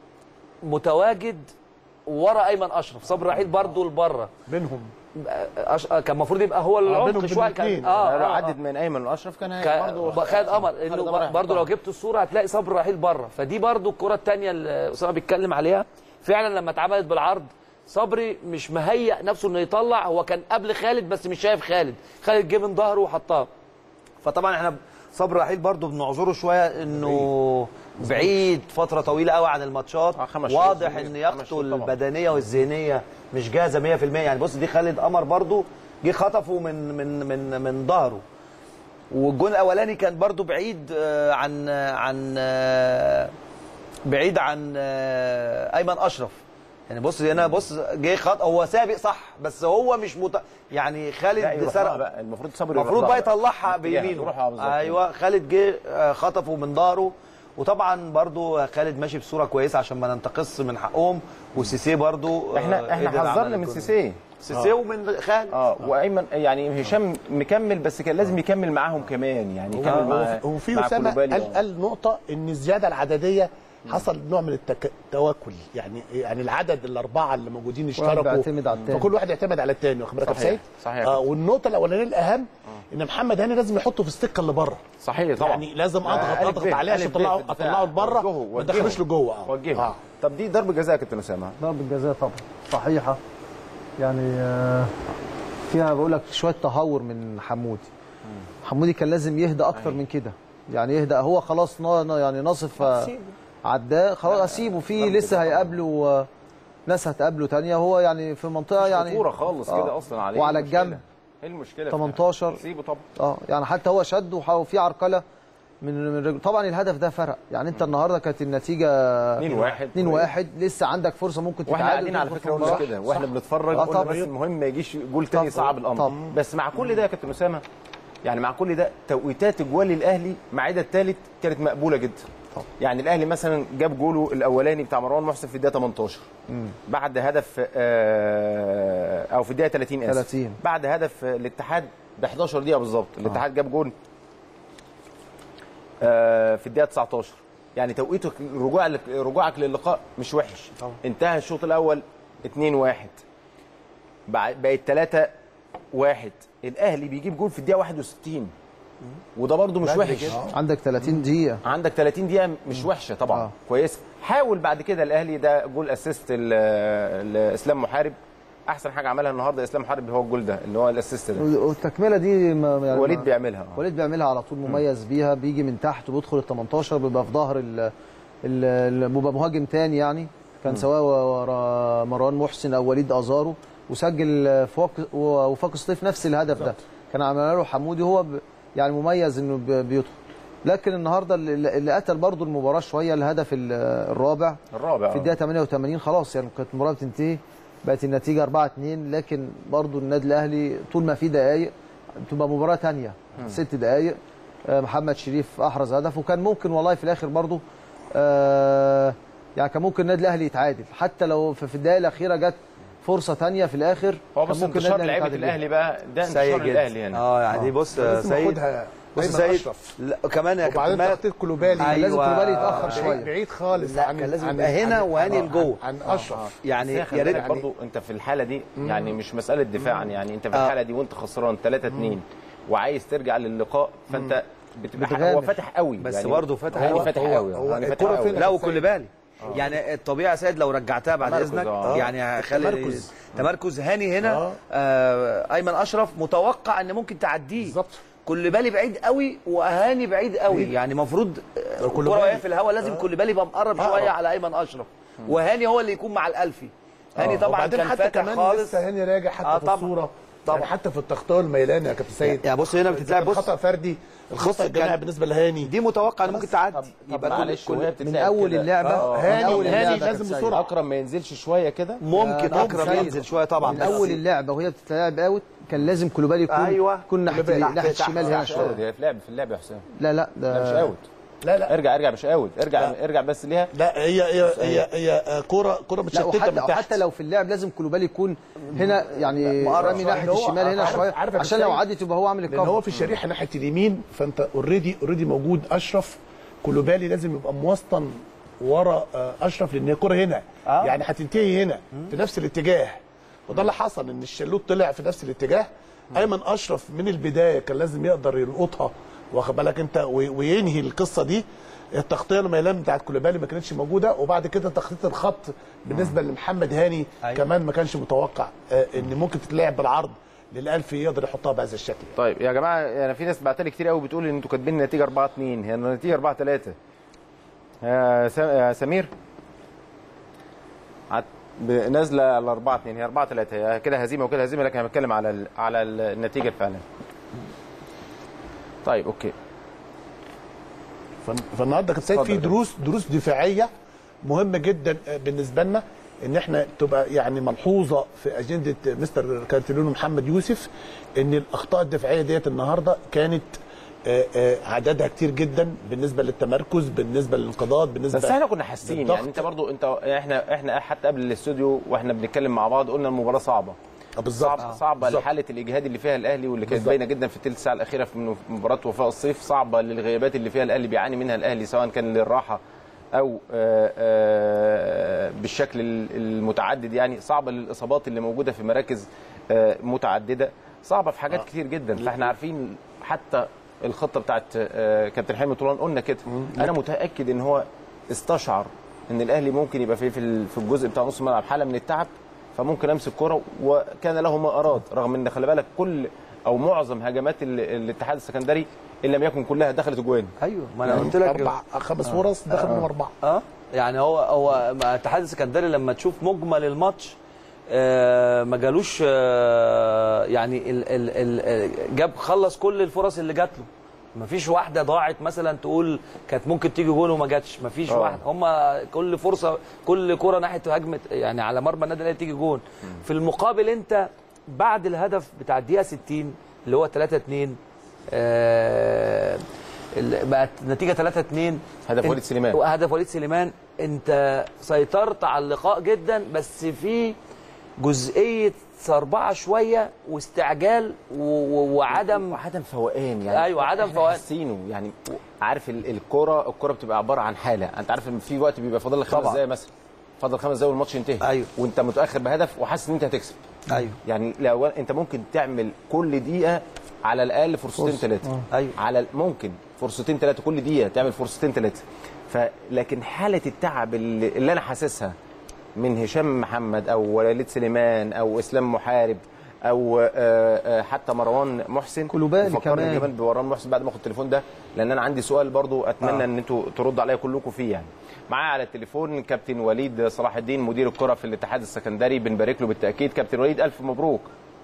متواجد ورا ايمن اشرف صبر رحيل برضو لبره بينهم أش... كان المفروض يبقى هو العمق بينهم شويه بين كان الاتنين. اه, لو آه, عدت آه. من ايمن واشرف كان ك- برضه خالد قمر خالد انه قمر برضه لو هيحطها. جبت الصوره هتلاقي صبر رحيل بره فدي برضه الكره الثانيه اللي اسامه بيتكلم عليها فعلا لما اتعملت بالعرض صبري مش مهيئ نفسه انه يطلع هو كان قبل خالد بس مش شايف خالد خالد جه من ظهره وحطها فطبعا احنا صبر رحيل برضه بنعذره شويه انه بعيد فتره طويله قوي عن الماتشات آه، خمس شهور واضح كتير. ان خمس ياقته شهور طبعاً. البدنيه والذهنيه مش جاهزه 100% يعني بص دي خالد قمر برضه جه خطفه من من من من ظهره والجون الاولاني كان برضو بعيد آه، عن آه، عن آه، بعيد عن آه، ايمن اشرف يعني بص هنا بص جه خط هو سابق صح بس هو مش مت... يعني لا خالد يروح لها سرق بقى المفروض صبري يروح المفروض لها بقى يطلعها اتجاه، بيمينه يروح لها بالظبط. ايوه خالد جه آه، خطفه من ظهره وطبعا برضو خالد ماشي بصوره كويسه عشان ما ننتقص من حقهم وسيسي برضو آه، احنا احنا قدر عمل حذرنا من الجون. سيسي سيسي ومن خالد اه وايمن يعني هشام مكمل بس كان لازم يكمل معاهم كمان يعني يكمل هو مع في- هو في مع اسامه كولوبالي، قال آه. قال نقطه ان الزياده العدديه حصل نوع من التك... التواكل يعني يعني العدد الاربعه اللي موجودين واحد اشتركوا بيعتمد على التاني. فكل واحد يعتمد على الثاني واخد بالك يا صحيح. سيد؟ صحيح. آه والنقطه الاولانيه الاهم ان محمد هاني لازم يحطه في السكه اللي بره صحيح طبعا يعني لازم آه، اضغط ألف اضغط ب، عليه عشان ألف ب اطلعه في الدفاع. اطلعه لبره وجهه، ما وجهه. ادخلوش لجوه اه وجهه آه. طب دي ضربه جزاء يا كابتن اسامه ضربة جزاء طبعا صحيحة يعني آه، فيها بقول لك شوية تهور من حمودي حمودي كان لازم يهدى أكتر من كده يعني يهدى هو خلاص نا نا- يعني ناصف آه، عداه خلاص أسيبه في لسه هيقابله آه، ناس هتقابله تانية هو يعني في منطقة يعني خطوره خالص آه. كده اصلا عليه وعلى إيه المشكلة؟ الجنب ايه المشكله في 18. سيبه طبعا اه يعني حتى هو شد وح- وفي عرقله من من رجله طبعا الهدف ده فرق يعني انت النهارده كانت النتيجه 2 1 2 1 لسه عندك فرصه ممكن تتعادل واحنا قاعدين على وتدخل فكره في قلنا المباراة. كده واحنا صح. بنتفرج آه قلنا طبعا. بس المهم ما يجيش جول تاني طبعا. صعب الامر طبعا. بس مع كل ده يا كابتن اسامه يعني مع كل ده توقيتات اجوال الاهلي مع عيد الثالث كانت مقبوله جدا طبعا. يعني الاهلي مثلا جاب جوله الاولاني بتاع مروان محسن في الدقيقه 18 بعد هدف آه، او في الدقيقه 30 اسف 30. بعد هدف آه، الاتحاد ب 11 دقيقه بالظبط الاتحاد جاب جول آه، في الدقيقه 19 يعني توقيتك رجوع رجوعك للقاء مش وحش طبعا. انتهى الشوط الاول 2 1 بقت 3 1 الاهلي بيجيب جول في الدقيقه 61 وده برده مش وحش عندك 30 دقيقه عندك 30 دقيقه مش وحشه طبعا آه. آه. كويس حاول بعد كده الاهلي ده جول اسيست لاسلام محارب احسن حاجه عملها النهارده اسلام محارب هو الجول ده اللي هو الاسيست ده والتكمله دي ما يعني وليد ما- بيعملها آه. وليد بيعملها على طول مميز بيها بيجي من تحت وبيدخل ال 18 بيبقى في ظهر ال ال- ال- بيبقى مهاجم تاني يعني كان سواء ورا مروان محسن او وليد ازارو وسجل في وق- وفاق سطيف نفس الهدف ده كان عمل له حمودي هو ب- يعني مميز انه ب- بيدخل لكن النهارده اللي اللي قتل برضو المباراه شويه الهدف ال- الرابع الرابع في الدقيقه 88 خلاص يعني كانت المباراه بتنتهي بقت النتيجه 4 2 لكن برضو النادي الاهلي طول ما في دقائق تبقى مباراه ثانيه ست دقائق آه، محمد شريف احرز هدف وكان ممكن والله في الاخر برضو آه، يعني كان ممكن النادي الاهلي يتعادل حتى لو في في الدقائق الاخيره جت فرصه ثانيه في الاخر هو كان بس ممكن انتشار النادي لعيبه يتعادل بيها. الاهلي بقى ده سيء انتشار جدا الاهلي هنا اه يعني بص يا لازم سيد ياخدها بص أيمن سيد أشرف. لا كمان يا وبعدين كابتن تخطيط كلوبالي أيوة. لازم كلوبالي يتاخر بعيد- شويه بعيد خالص لا، عن كان لازم عن- يبقى هنا عن- وهاني عن- لجوه. عن اشرف يعني يعني يا ريت برضو انت في الحاله دي يعني مش مساله دفاعا يعني انت في آه. الحاله دي وانت خسران 3 2 وعايز ترجع للقاء فانت بتبقى هو بتغامر. فاتح قوي بس يعني برضه فاتح هو قوي. فاتح هو- قوي هو يعني الكرة فاتح فين قوي لا وكل بالي يعني الطبيعه يا سيد لو رجعتها بعد تمركز، اذنك آه. يعني هخلي تمركز. تمركز هاني هنا آه. آه ايمن اشرف متوقع ان ممكن تعديه بالظبط كل بالي بعيد قوي وهاني بعيد قوي يعني المفروض لو الكره كولوبالي. وهي في الهواء لازم كل بالي يبقى مقرب أقرب. شويه على ايمن اشرف وهاني هو اللي يكون مع الالفي هاني آه. طبعا وبعدين كان حتى فاتح كمان خالص لسه هاني راجع حتى آه في طبعاً. الصوره طبعاً. يعني حتى في التخطيط الميلاني يا كابتن سيد يعني بص هنا بتتلعب بص خطا فردي الخطا الجماعي كان- بالنسبه لهاني دي متوقع ان ممكن تعدي طب يبقى كل معلش كل وهي من بتتلعب اول كده. اللعبه آه، من هاني- اول هاني اللعبه لازم كانت بسرعة. سيئة. اكرم ما ينزلش شويه كده ممكن آه، اكرم طبعاً. ينزل شويه طبعا من بس- اول اللعبه وهي بتتلعب اوت كان لازم كلوبالي يكون أيوة. يكون ناحيه كلوبالي. ناحيه تحت- الشمال تحت- هنا مش شويه اوت هي في لعب في اللعب يا حسام لا لا لا مش ده اوت لا لا ارجع ارجع مش اوت ارجع لا. ارجع بس ليها لا هي هي هي هي آه، كرة كرة لا متشتتة وحتى من أو تحت حتى لو في اللعب لازم كلوبالي يكون هنا يعني مقرب رامي شوية. ناحيه هو الشمال هنا عارف- شويه عارف يا عشان لو كابتن عدت يبقى هو عامل لان هو الكفر في الشريحه ناحيه اليمين فانت اوريدي اوريدي موجود اشرف كلوبالي لازم يبقى موسطن ورا آه، اشرف لان الكره هنا آه. يعني هتنتهي هنا في نفس الاتجاه وده اللي حصل ان الشلوت طلع في نفس الاتجاه ايمن اشرف من البدايه كان لازم يقدر يلقطها واخد بالك انت وي- وينهي القصه دي التغطيه الميلان بتاعت كولوبالي ما كانتش موجوده وبعد كده تخطيط الخط بالنسبه لمحمد هاني أيوة. كمان ما كانش متوقع آه، ان ممكن تتلعب بالعرض للالفي يقدر يحطها بهذا الشكل طيب يا جماعه يعني في ناس بعتلي كتير قوي بتقول ان انتوا كاتبين النتيجه 4 2 هي النتيجه 4 3 يا س- يا سمير عت- ب- نازله على 4 2 هي 4 3 هي كده هزيمه وكده هزيمه لكن انا بتكلم على ال- على ال- النتيجه الفعليه طيب اوكي فن- فالنهارده كابتن سيد اتفضل في يا دروس دروس دفاعيه مهمه جدا آه، بالنسبه لنا ان احنا تبقى يعني ملحوظه في اجنده مستر كارتيلونو محمد يوسف ان الاخطاء الدفاعيه ديت النهارده كانت آه، آه، عددها كتير جدا بالنسبه للتمركز بالنسبه للانقضاض بالنسبه بس احنا كنا حاسين بالضغط. يعني انت برضو انت احنا احنا حتى قبل الاستوديو واحنا بنتكلم مع بعض قلنا المباراه صعبه آه، بالظبط صعبه صعبه بالظبط. لحاله الاجهاد اللي فيها الاهلي واللي كانت بالظبط. باينه جدا في الثلث ساعه الاخيره في من- في مباراه وفاء الصيف صعبه للغيابات اللي فيها الاهلي بيعاني منها الاهلي سواء كان للراحه او آه، آه، بالشكل ال- المتعدد يعني صعبه للاصابات اللي موجوده في مراكز آه، متعدده صعبه في حاجات كتير جدا فاحنا عارفين حتى الخطه بتاعت آه، كابتن حلمي طولان قلنا كده انا متاكد ان هو استشعر ان الاهلي ممكن يبقى فيه في ال- في الجزء بتاع نص الملعب حاله من التعب فممكن امسك كرة وكان له ما اراد رغم ان خلي بالك كل او معظم هجمات ال- الاتحاد السكندري ان لم يكن كلها دخلت جوان ايوه ما انا قلت لك اربع خمس فرص دخل منهم اربعه اه يعني هو هو مع الاتحاد السكندري لما تشوف مجمل الماتش آه ما جالوش آه يعني ال ال ال جاب خلص كل الفرص اللي جات له ما فيش واحده ضاعت مثلا تقول كانت ممكن تيجي جون وما جاتش ما فيش واحده هم كل فرصه كل كره ناحيه هجمه يعني على مرمى النادي الاهلي تيجي جون في المقابل انت بعد الهدف بتاع الدقيقه 60 اللي هو 3 2 آه ال- بقت نتيجه 3 2 هدف وليد سليمان. هدف وليد سليمان انت سيطرت على اللقاء جدا بس في جزئيه سربعه شويه واستعجال و- و- وعدم وعدم فوقان يعني أيوة، عدم إحنا فوقان. حاسينه يعني عارف ال- الكرة الكرة بتبقى عبارة عن حالة انت عارف ان في وقت بيبقى فاضل لك خمس طبعا. دقايق مثلا فاضل خمس دقايق والماتش ينتهي أيوة. وانت متاخر بهدف وحاسس ان انت هتكسب ايوه يعني لو انت ممكن تعمل كل دقيقه على الاقل فرصتين ثلاثه أيوة. على ممكن فرصتين ثلاثه كل دقيقه تعمل فرصتين ثلاثه فلكن حاله التعب اللي, اللي انا حاسسها من هشام محمد او وليد سليمان او اسلام محارب او آه، آه، حتى مروان محسن كلوبالي فكرني كمان. كمان بمروان محسن بعد ما اخد التليفون ده لان انا عندي سؤال برضو اتمنى آه. ان انتوا تردوا عليا كلكم فيه يعني معايا على التليفون كابتن وليد صلاح الدين مدير الكره في الاتحاد السكندري بنبارك له بالتاكيد كابتن وليد الف مبروك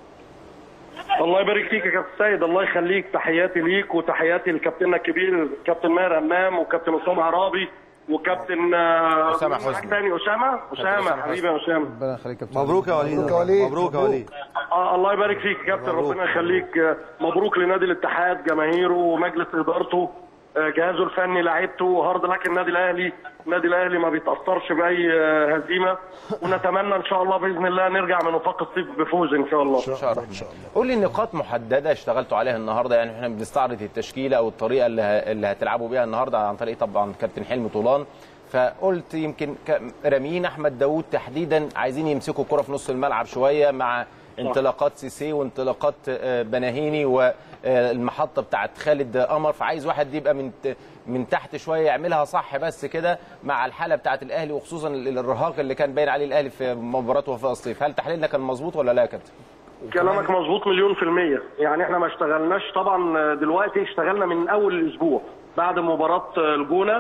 الله يبارك فيك يا كابتن سيد الله يخليك تحياتي ليك وتحياتي لكابتننا الكبير كابتن ماهر همام وكابتن اسامه عرابي وكابتن آه، أسامة معاك حسني. تاني اسامه اسامه أسامة حبيبي يا اسامه ربنا يخليك يا كابتن مبروك يا وليد مبروك يا وليد. مبروك يا وليد آه الله يبارك فيك يا كابتن ربنا يخليك آه، مبروك لنادي الاتحاد جماهيره ومجلس ادارته آه، جهازه الفني لعيبته هارد لك النادي الاهلي النادي الاهلي ما بيتاثرش باي آه، هزيمه ونتمنى ان شاء الله باذن الله نرجع من وفاق الصيف بفوز ان شاء الله ان شاء الله قول لي نقاط محدده اشتغلتوا عليها النهارده يعني احنا بنستعرض التشكيله او الطريقه اللي, ه... اللي هتلعبوا بيها النهارده عن طريق طبعا كابتن حلمي طولان فقلت يمكن ك- راميين احمد داوود تحديدا عايزين يمسكوا الكره في نص الملعب شويه مع انطلاقات سيسي وانطلاقات آه، بناهيني والمحطه بتاعت خالد قمر فعايز واحد يبقى من ت- من تحت شويه يعملها صح بس كده مع الحاله بتاعت الاهلي وخصوصا الارهاق اللي كان باين عليه الاهلي في مباراه وفاء الصيف هل تحليلنا كان مظبوط ولا لا يا كابتن؟ كلامك مظبوط مليون في المية يعني احنا ما اشتغلناش طبعا دلوقتي اشتغلنا من اول الاسبوع بعد مباراة الجونة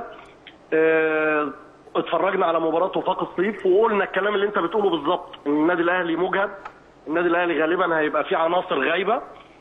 اه، اتفرجنا على مباراة وفاق الصيف وقلنا الكلام اللي انت بتقوله بالظبط ان النادي الاهلي مجهد النادي الاهلي غالبا هيبقى فيه عناصر غايبة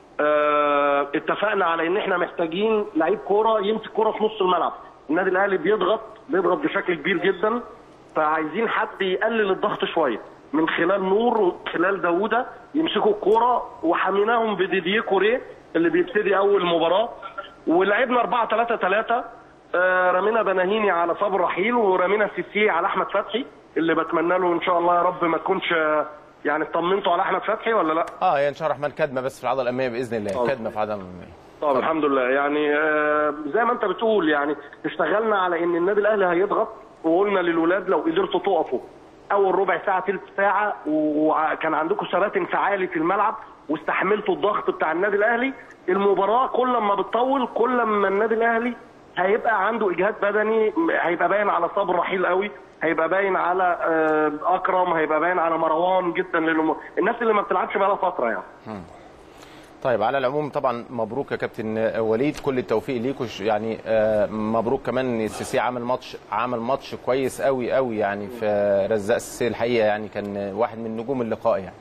اه، اتفقنا على ان احنا محتاجين لعيب كورة يمسك كورة في نص الملعب النادي الاهلي بيضغط بيضغط بشكل كبير جدا فعايزين حد يقلل الضغط شويه من خلال نور ومن خلال داوودة يمسكوا الكوره وحميناهم بديديه كوريه اللي بيبتدي اول مباراه ولعبنا 4 3 3 آه، رمينا بناهيني على صابر رحيل ورمينا سيسي على احمد فتحي اللي بتمنى له ان شاء الله يا رب ما تكونش آه، يعني اطمنتوا على احمد فتحي ولا لا؟ اه يا ان شاء الله الرحمن كدمه بس في العضله الاماميه باذن الله كدمه في العضله الاماميه طب الحمد لله يعني آه، زي ما انت بتقول يعني اشتغلنا على ان النادي الاهلي هيضغط وقلنا للولاد لو قدرتوا تقفوا اول ربع ساعه ثلث ساعه وكان عندكم ثبات انفعالي في الملعب واستحملتوا الضغط بتاع النادي الاهلي المباراه كل ما بتطول كل ما النادي الاهلي هيبقى عنده اجهاد بدني هيبقى باين على صبر رحيل قوي هيبقى باين على آه، اكرم هيبقى باين على مروان جدا لانه الناس اللي ما بتلعبش بقى لها فتره يعني طيب على العموم طبعا مبروك يا كابتن وليد كل التوفيق ليكوا ش- يعني آه، مبروك كمان السيسي عمل ماتش عمل ماتش كويس قوي قوي يعني في رزاق السيسي الحقيقه يعني كان واحد من نجوم اللقاء يعني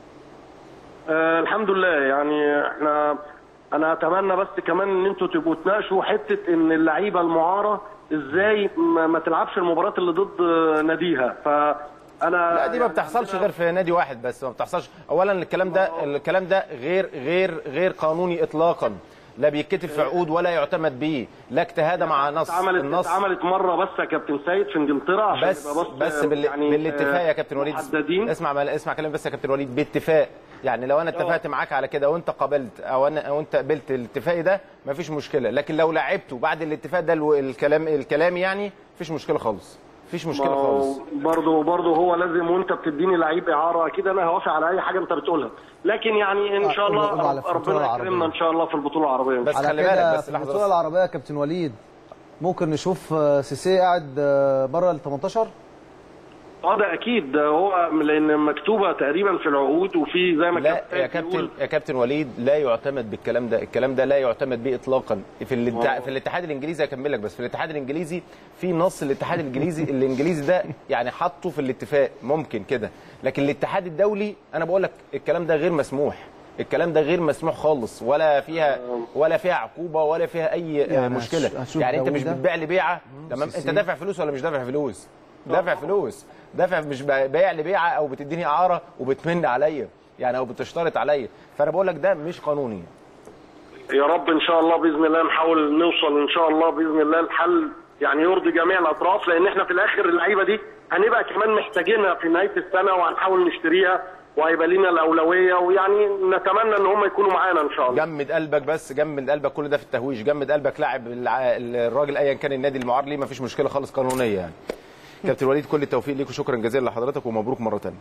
آه الحمد لله يعني احنا انا اتمنى بس كمان ان انتوا تبقوا تناقشوا حته ان اللعيبه المعاره ازاي ما, ما تلعبش المباريات اللي ضد آه، ناديها فانا لا دي ما بتحصلش غير في نادي واحد بس ما بتحصلش اولا الكلام ده الكلام ده غير غير غير قانوني اطلاقا لا بيتكتب في عقود ولا يعتمد به لا اجتهاد مع نص اتعملت النص اتعملت مره بس يا كابتن سيد في انجلترا عشان بس يبقى بس بال... يعني بالاتفاق يا آه، كابتن وليد محددين اسمع ما... اسمع كلام بس يا كابتن وليد باتفاق يعني لو انا اتفقت معاك على كده وانت قبلت او انا او انت قبلت الاتفاق ده مفيش مشكله لكن لو لعبته بعد الاتفاق ده الو- الكلام الكلام يعني مفيش مشكله خالص مفيش مشكله خالص برضه برضه هو لازم وانت بتديني لعيب اعاره اكيد انا هوافق على اي حاجه انت بتقولها لكن يعني ان شاء قول- قول على الله البطولة ربنا العربية. يكرمنا ان شاء الله في البطوله العربيه بس على خلي كده بالك بس في لحظة البطوله بس. العربيه يا كابتن وليد ممكن نشوف آه، سيسي قاعد آه، بره ال 18 اه ده اكيد ده هو لان مكتوبه تقريبا في العقود وفي زي ما لا الكابتن يا كابتن بيقول يا كابتن وليد لا يعتمد بالكلام ده الكلام ده لا يعتمد به اطلاقا في الاتع... آه. في الاتحاد الانجليزي هكمل لك بس في الاتحاد الانجليزي في نص الاتحاد الانجليزي الانجليزي ده يعني حطه في الاتفاق ممكن كده لكن الاتحاد الدولي انا بقول لك الكلام ده غير مسموح الكلام ده غير مسموح خالص ولا فيها ولا فيها عقوبه ولا فيها اي يعني يعني مشكله هتش- هتشوف يعني انت داوود مش ده. بتبيع لي بيعه تمام انت سيسي. دافع فلوس ولا مش دافع فلوس دافع فلوس دافع مش بايع لي بيعه او بتديني اعاره وبتمن عليا يعني او بتشترط عليا فانا بقول لك ده مش قانوني يا رب ان شاء الله باذن الله نحاول نوصل ان شاء الله باذن الله لحل يعني يرضي جميع الاطراف لان احنا في الاخر اللعيبه دي هنبقى كمان محتاجينها في نهايه السنه وهنحاول نشتريها وهيبقى لنا الاولويه ويعني نتمنى ان هم يكونوا معانا ان شاء الله جمد قلبك بس جمد قلبك كل ده في التهويش جمد قلبك لاعب الع- الراجل ايا كان النادي المعار ليه مفيش مشكله خالص قانونيه يعني كابتن وليد كل التوفيق ليك وشكرا جزيلا لحضرتك ومبروك مره ثانيه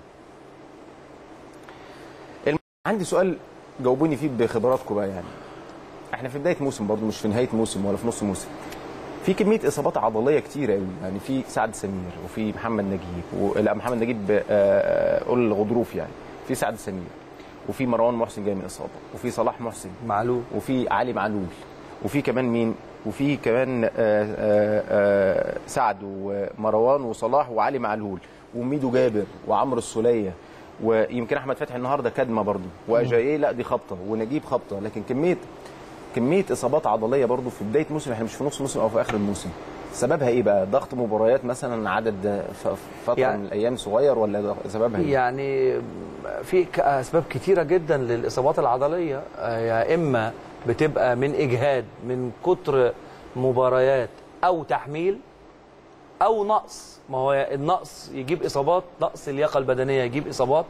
الم... عندي سؤال جاوبوني فيه بخبراتكم بقى يعني احنا في بدايه موسم برضه مش في نهايه موسم ولا في نص موسم في كميه اصابات عضليه كتير قوي يعني في سعد سمير وفي محمد نجيب و... لا محمد نجيب آه، آه، قول الغضروف يعني في سعد سمير وفي مروان محسن جاي من اصابه وفي صلاح محسن معلول وفي علي معلول وفي كمان مين وفي كمان آه، آه، آه، سعد ومروان وصلاح وعلي معلول وميدو جابر وعمرو السوليه ويمكن احمد فتحي النهارده كدمه برضه واجاييه لا دي خبطه ونجيب خبطه لكن كميه كميه اصابات عضليه برضه في بدايه موسم احنا مش في نص موسم او في اخر الموسم سببها ايه بقى ضغط مباريات مثلا عدد ف- فتره يعني- من الايام صغير ولا سببها ايه يعني في ك- اسباب كتيره جدا للاصابات العضليه آه، يا اما بتبقى من اجهاد من كتر مباريات او تحميل او نقص ما هو النقص يجيب اصابات نقص اللياقه البدنيه يجيب اصابات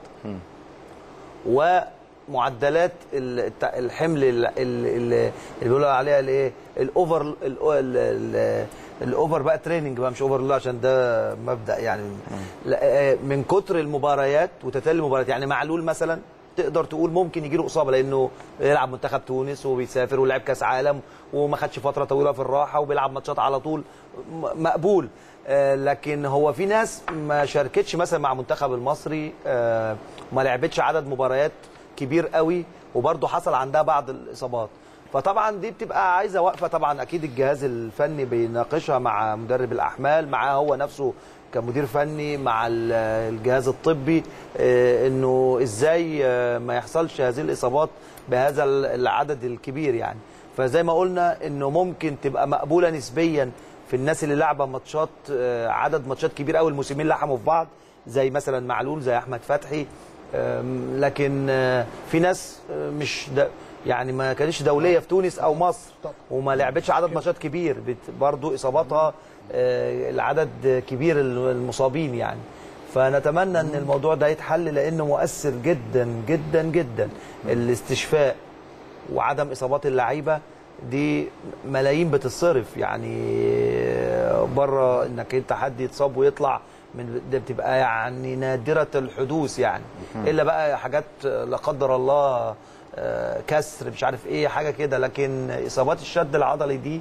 ومعدلات ال- الت- الحمل ال- ال- ال- اللي بيقولوا عليها الايه الاوفر ال- ال- ال- الاوفر بقى تريننج بقى مش اوفر لا عشان ده مبدا يعني لا، آه، من كتر المباريات وتتالي المباريات يعني معلول مثلا تقدر تقول ممكن يجي له اصابه لانه يلعب منتخب تونس وبيسافر ولعب كاس عالم وما خدش فتره طويله في الراحه وبيلعب ماتشات على طول م- مقبول آه، لكن هو في ناس ما شاركتش مثلا مع المنتخب المصري آه، ما لعبتش عدد مباريات كبير قوي وبرضه حصل عندها بعض الاصابات فطبعا دي بتبقى عايزه وقفه طبعا اكيد الجهاز الفني بيناقشها مع مدرب الاحمال معاه هو نفسه كمدير فني مع ال- الجهاز الطبي آه، انه ازاي آه، ما يحصلش هذه الاصابات بهذا ال- العدد الكبير يعني فزي ما قلنا انه ممكن تبقى مقبوله نسبيا في الناس اللي لعبه ماتشات آه، عدد ماتشات كبير قوي الموسمين لحموا في بعض زي مثلا معلول زي احمد فتحي آم، لكن آه، في ناس آه، مش د... يعني ما كانتش دوليه في تونس او مصر وما لعبتش عدد ماتشات كبير بت- برضو اصاباتها آه، العدد كبير المصابين يعني فنتمنى ان الموضوع ده يتحل لانه مؤثر جدا جدا جدا الاستشفاء وعدم اصابات اللعيبه دي ملايين بتصرف يعني بره انك انت حد يتصاب ويطلع من ده بتبقى يعني نادره الحدوث يعني الا بقى حاجات لا قدر الله آه، كسر مش عارف ايه حاجه كده لكن اصابات الشد العضلي دي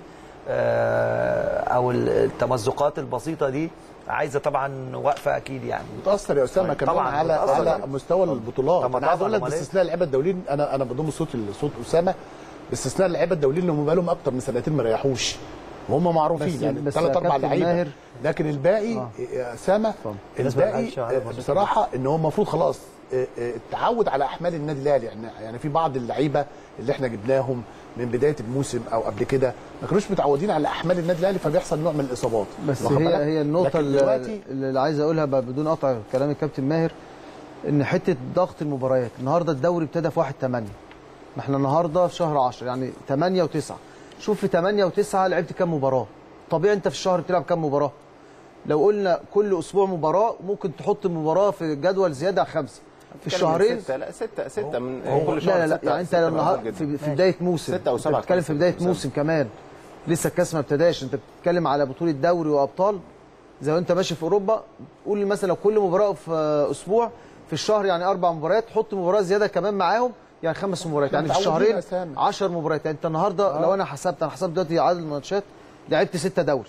آه، او التمزقات البسيطه دي عايزه طبعا وقفه اكيد يعني متاثر يا اسامه كمان طبعاً على متأثر. على مستوى البطولات طبعاً انا عايز اقول لك طبعاً، أمال إيه؟ باستثناء اللعيبه الدوليين انا انا بضم صوت صوت اسامه باستثناء اللعيبه الدوليين اللي هم بقالهم اكتر من سنتين ما ريحوش وهم معروفين بس- يعني بس ثلاث يا اربع كابتن لعيبه ماهر- لكن الباقي آه. يا اسامه الناس ما الباقي لحقش على آه، ماتشات بصراحه ان هو المفروض خلاص آه، آه، التعود على احمال النادي الاهلي يعني يعني في بعض اللعيبه اللي احنا جبناهم من بدايه الموسم او قبل كده ما كانوش متعودين على احمال النادي الاهلي فبيحصل نوع من الاصابات بس واخد هي بالك؟ هي النقطة لكن اللي, دلوقتي اللي عايز اقولها بقى بدون قطع كلام الكابتن ماهر ان حتة ضغط المباريات النهارده الدوري ابتدى في 1 8 ما احنا النهارده في شهر 10 يعني 8 و9 شوف في 8 و9 لعبت كام مباراة طبيعي انت في الشهر بتلعب كام مباراة لو قلنا كل اسبوع مباراة ممكن تحط مباراة في جدول زيادة عن خمسة في الشهرين ستة لا ستة ستة من هو كل شهر لا لا لا ستة- يعني انت ستة النهار مقبول في, جدا. في بدايه موسم ستة أو انت سبعة بتتكلم في كمان بدايه ستة. موسم كمان لسه الكاس ما ابتداش انت بتتكلم على بطوله دوري وابطال زي ما انت ماشي في اوروبا قول لي مثلا لو كل مباراه في اسبوع في الشهر يعني اربع مباريات حط مباراه زياده كمان معاهم يعني خمس مباريات يعني في متعودين الشهرين يا سامي. 10 مباريات يعني انت النهارده لو انا حسبت انا حسبت دلوقتي عدد الماتشات لعبت ستة دوري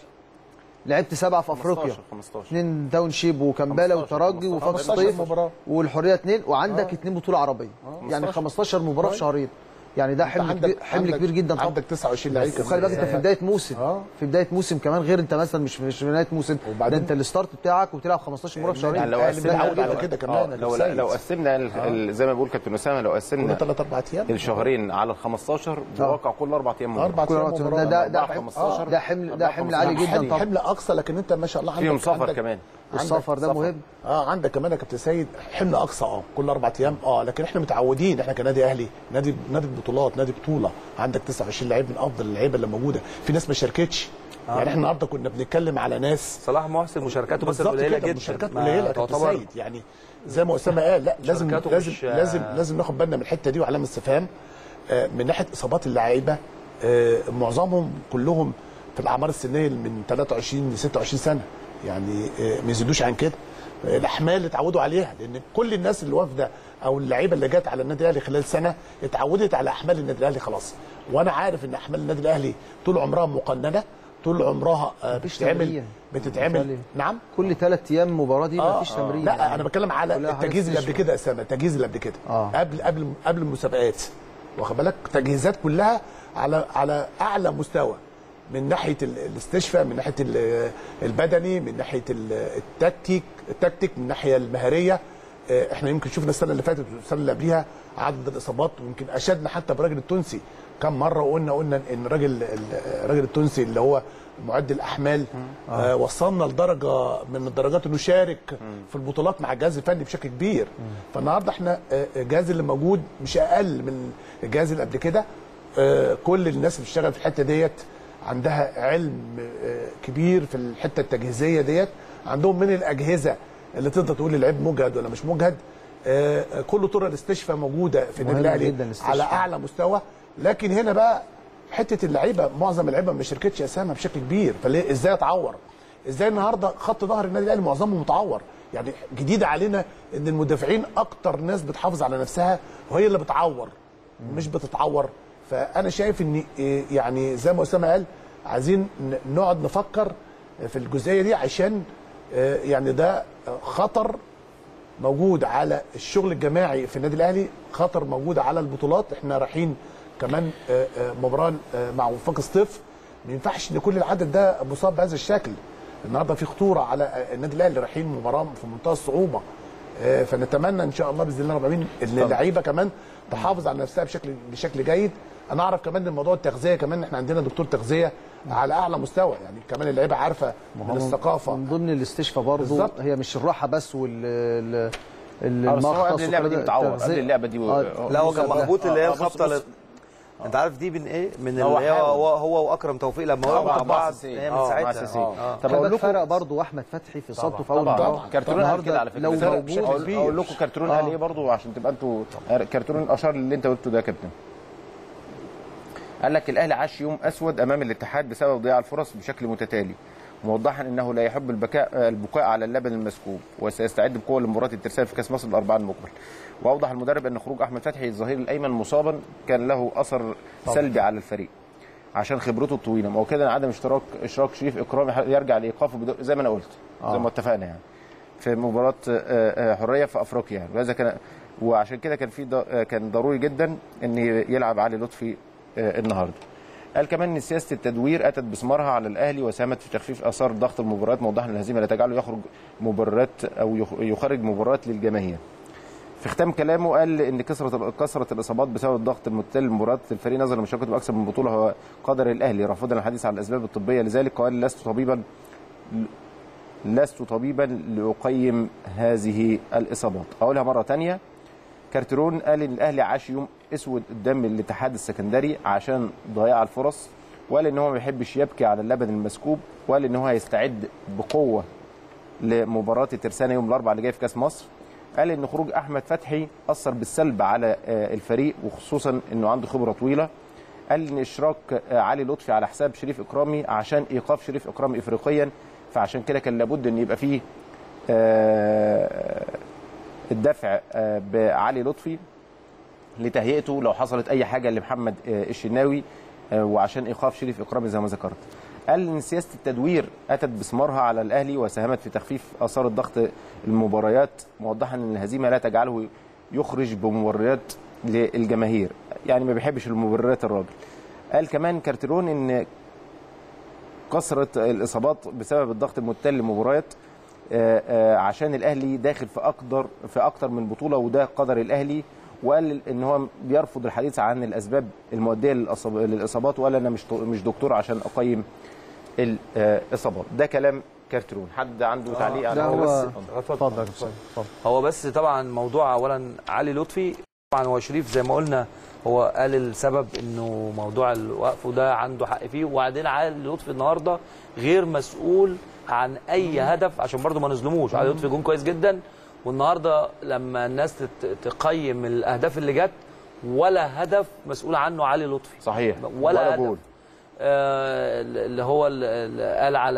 لعبت سبعه في افريقيا 15 15 اثنين داون شيب وكمبالا 15 وترجي وفاق 15 الصيف مباراة. والحريه اثنين وعندك اثنين بطوله عربيه يعني 15 مباراه في شهرين يعني ده حمل كبير حمل كبير جدا طبعا عندك 29 لعيب وخلي بالك انت في بدايه موسم آه. في بدايه موسم كمان غير انت مثلا مش مش في بدايه موسم ده وبعدين- انت الستارت بتاعك وبتلعب 15 مباراه في شهرين يعني لو الأهلي قسمنا متعود على لو- كده آه، كمان يا لو سيد. لو قسمنا ال- ال- زي ما بيقول كابتن اسامه لو كل قسمنا 3 4 ايام الشهرين على ال 15 بواقع كل اربع ايام مباراة. اربع كل ايام وقت ده مباراة. ده ده أربعة حمل 15 ده حمل ده حمل أربعة عالي 15 جدا طبعا حمل اقصى لكن انت ما شاء الله عندك فيهم سفر عندك- كمان والسفر ده سفر. مهم اه عندك كمان يا كابتن سيد حمل اقصى اه كل اربع ايام اه لكن احنا متعودين احنا كنادي اهلي نادي نادي بطولات نادي بطوله عندك 29 لعيب من افضل اللعيبه اللي موجوده في ناس ما شاركتش يعني احنا النهارده كنا بنتكلم على ناس صلاح محسن مشاركاته بس بالظبط قليله كده جدا مشاركات ما قليله يا كابتن تعتبر سيد يعني زي ما اسامه قال لا لازم مشاركاته لازم مش- لازم لازم ناخد بالنا من الحته دي وعلامه استفهام آه، من ناحيه اصابات اللعيبه آه، معظمهم كلهم في الاعمار السنيه من 23 ل 26 سنه يعني آه، ما يزيدوش عن كده آه، الاحمال اللي اتعودوا عليها لان كل الناس اللي وافده او اللعيبه اللي جت على النادي الاهلي خلال سنه اتعودت على احمال النادي الاهلي خلاص وانا عارف ان احمال النادي الاهلي طول عمرها مقننه طول عمرها آه، مفيش بتتعمل تمرين. بتتعمل مثالي. نعم كل ثلاث ايام مباراه دي آه، مفيش آه. تمرين لا يعني. انا بتكلم على كلها حاجات التجهيز اللي قبل استشفاء. كده يا اسامه التجهيز اللي قبل كده آه. قبل قبل قبل المسابقات واخد بالك تجهيزات كلها على على اعلى مستوى من ناحيه ال- الاستشفاء من ناحيه ال- البدني من ناحيه ال- التكتيك التكتيك من الناحيه المهاريه آه، احنا يمكن شفنا السنه اللي فاتت والسنه اللي قبلها عدد الاصابات ويمكن اشدنا حتى بالراجل التونسي كم مره وقلنا قلنا ان الراجل ال- الراجل التونسي اللي هو معد الاحمال آه. وصلنا لدرجه من الدرجات انه شارك في البطولات مع الجهاز الفني بشكل كبير فالنهارده احنا آه، الجهاز اللي موجود مش اقل من الجهاز اللي قبل كده آه، كل الناس اللي بتشتغل في الحته ديت عندها علم آه، كبير في الحته التجهيزيه ديت عندهم من الاجهزه اللي تقدر تقول اللعيب مجهد ولا مش مجهد آه، آه، كل طرق الاستشفاء موجوده في النادي مهم الاهلي جداً الاستشفاء. على اعلى مستوى لكن هنا بقى حته اللعيبه معظم اللعيبه ما شاركتش اسامه بشكل كبير فليه ازاي اتعور ازاي النهارده خط ظهر النادي الاهلي معظمه متعور يعني جديد علينا ان المدافعين اكتر ناس بتحافظ على نفسها وهي اللي بتعور مش بتتعور فانا شايف ان إيه، يعني زي ما اسامه قال عايزين ن- نقعد نفكر في الجزئيه دي عشان آه، يعني ده خطر موجود على الشغل الجماعي في النادي الاهلي خطر موجود على البطولات احنا رايحين كمان آه، آه، مباراه آه، مع وفاق سطيف ما ينفعش ان كل العدد ده مصاب بهذا الشكل النهارده في خطوره على آه، النادي الاهلي رايحين مباراه في منتهى الصعوبه آه، فنتمنى ان شاء الله باذن الله رب العالمين ان اللعيبه كمان تحافظ على نفسها بشكل بشكل جيد انا اعرف كمان ان موضوع التغذيه كمان احنا عندنا دكتور تغذيه على اعلى مستوى يعني كمان اللعيبه عارفه من الثقافه من ضمن الاستشفاء برضه بالظبط. هي مش الراحه بس وال ال- ال- آه، بس هو المختص قبل اللعبه دي وكده، متعور قبل التغذية. اللعبه دي آه، لا هو كان ده- مخبوط اللي هي آه، بص- الخبطه بص. اللي انت عارف دي من ايه؟ من هو اللي هي حاول. هو, هو واكرم توفيق لما وقعوا مع بعض أساسيين. هي من آه، مع ساعتها أساسيين. آه. طب خلي اقول بالك لكم فرق برضه واحمد فتحي في اصابته في اول طبعا مباراه كارترون قال النهارده كده على فكره لو فرق موجود بشكل كبير. اقول لكم كارترون قال آه. ايه برضه عشان تبقى انتوا كارترون اشار اللي انت قلته ده يا كابتن قال لك الاهلي عاش يوم اسود امام الاتحاد بسبب ضياع الفرص بشكل متتالي موضحا انه لا يحب البكاء البكاء على اللبن المسكوب وسيستعد بقوه لمباراه الترسانه في كاس مصر الاربعاء المقبل واوضح المدرب ان خروج احمد فتحي الظهير الايمن مصابا كان له اثر سلبي على الفريق عشان خبرته الطويله مؤكدا عدم اشتراك اشراك شريف اكرامي يرجع لايقافه بدو- زي ما انا قلت زي ما اتفقنا يعني في مباراه آه، آه، حريه في افريقيا يعني وهذا كان وعشان كده كان في ض- آه، كان ضروري جدا ان يلعب علي لطفي آه، النهارده قال كمان ان سياسه التدوير اتت بثمارها على الاهلي وساهمت في تخفيف اثار ضغط المباريات موضحا ان الهزيمه لا تجعله يخرج مباريات او يخ- يخرج مباريات للجماهير في ختام كلامه قال ان كثره كثره الاصابات بسبب الضغط المتتالي لمباريات الفريق نظرا لمشاركته باكثر من بطوله هو قدر الاهلي رافضا الحديث عن الاسباب الطبيه لذلك قال لست طبيبا لست طبيبا لاقيم هذه الاصابات اقولها مره ثانيه كارترون قال ان الاهلي عاش يوم اسود قدام الاتحاد السكندري عشان ضياع الفرص وقال ان هو ما بيحبش يبكي على اللبن المسكوب وقال ان هو هيستعد بقوه لمباراه الترسانه يوم الاربعاء اللي جاي في كاس مصر قال ان خروج احمد فتحي اثر بالسلب على آه، الفريق وخصوصا انه عنده خبره طويله قال ان اشراك آه، علي لطفي على حساب شريف اكرامي عشان ايقاف شريف اكرامي افريقيا فعشان كده كان لابد ان يبقى فيه آه، الدفع آه، بعلي لطفي لتهيئته لو حصلت اي حاجه لمحمد آه، الشناوي آه، وعشان ايقاف شريف اكرامي زي ما ذكرت. قال ان سياسه التدوير اتت بثمارها على الاهلي وساهمت في تخفيف اثار الضغط المباريات موضحا ان الهزيمه لا تجعله يخرج بمبررات للجماهير يعني ما بيحبش المبررات الراجل. قال كمان كارتيرون ان كثره الاصابات بسبب الضغط المتل للمباريات آه، آه، عشان الاهلي داخل في اقدر في اكتر من بطوله وده قدر الاهلي وقال ان هو بيرفض الحديث عن الاسباب المؤديه للأصاب- للاصابات وقال انا مش مش دكتور عشان اقيم الاصابات ده كلام كارترون حد عنده تعليق على لا هو هو بس اتفضل اتفضل اتفضل. هو بس طبعا موضوع اولا علي لطفي طبعا هو شريف زي ما قلنا هو قال السبب انه موضوع الوقف وده عنده حق فيه وبعدين علي لطفي النهارده غير مسؤول عن اي هدف عشان برضه ما نظلموش علي لطفي جون كويس جدا والنهارده لما الناس تت- تقيم الاهداف اللي جت ولا هدف مسؤول عنه علي لطفي صحيح ولا, جول هدف آه، اللي هو اللي قال على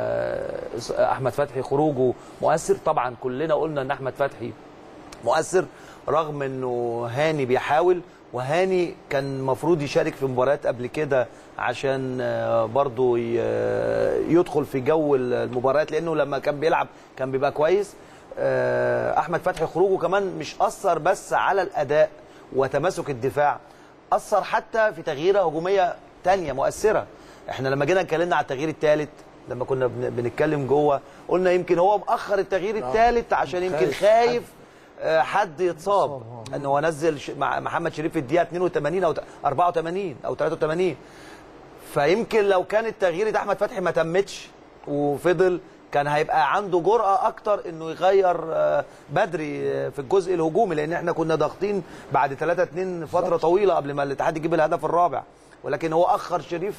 احمد فتحي خروجه مؤثر طبعا كلنا قلنا ان احمد فتحي مؤثر رغم انه هاني بيحاول وهاني كان المفروض يشارك في مباريات قبل كده عشان آه، برضه ي- يدخل في جو المباريات لانه لما كان بيلعب كان بيبقى كويس آه، احمد فتحي خروجه كمان مش اثر بس على الاداء وتماسك الدفاع اثر حتى في تغييره هجوميه تانية مؤثره احنا لما جينا اتكلمنا على التغيير الثالث لما كنا بن- بنتكلم جوه قلنا يمكن هو مأخر التغيير الثالث عشان يمكن خايف آه، حد يتصاب ان هو نزل ش- مع محمد شريف في الدقيقه 82 او ت- 84 او 83 فيمكن لو كانت تغيير احمد فتحي ما تمتش وفضل كان هيبقى عنده جرأة أكتر إنه يغير آه، بدري آه، في الجزء الهجومي لأن إحنا كنا ضاغطين بعد 3 2 فترة طويلة قبل ما الاتحاد يجيب الهدف الرابع ولكن هو أخر شريف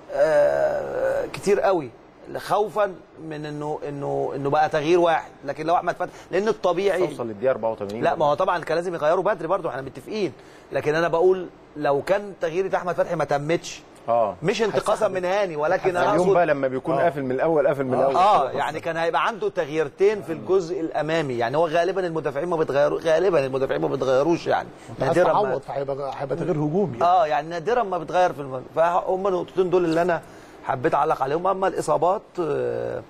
آه، كتير قوي خوفا من انه انه انه بقى تغيير واحد لكن لو احمد فتحي لان الطبيعي توصل للدقيقه 84 لا ما هو طبعا كان لازم يغيروا بدري برضو احنا متفقين لكن انا بقول لو كان تغيير احمد فتحي ما تمتش اه مش انتقاصا من هاني ولكن انا اليوم اقصد بقى لما بيكون قافل من الاول قافل من الاول اه يعني كان هيبقى عنده تغييرتين في الجزء الامامي يعني هو غالبا المدافعين ما بيتغيروا غالبا المدافعين ما بيتغيروش يعني عايز نادرا ما تعوض فهيبقى هيبقى تغيير هجومي اه يعني نادرا ما بتغير في الم... فهم النقطتين دول اللي انا حبيت اعلق عليهم اما الاصابات آه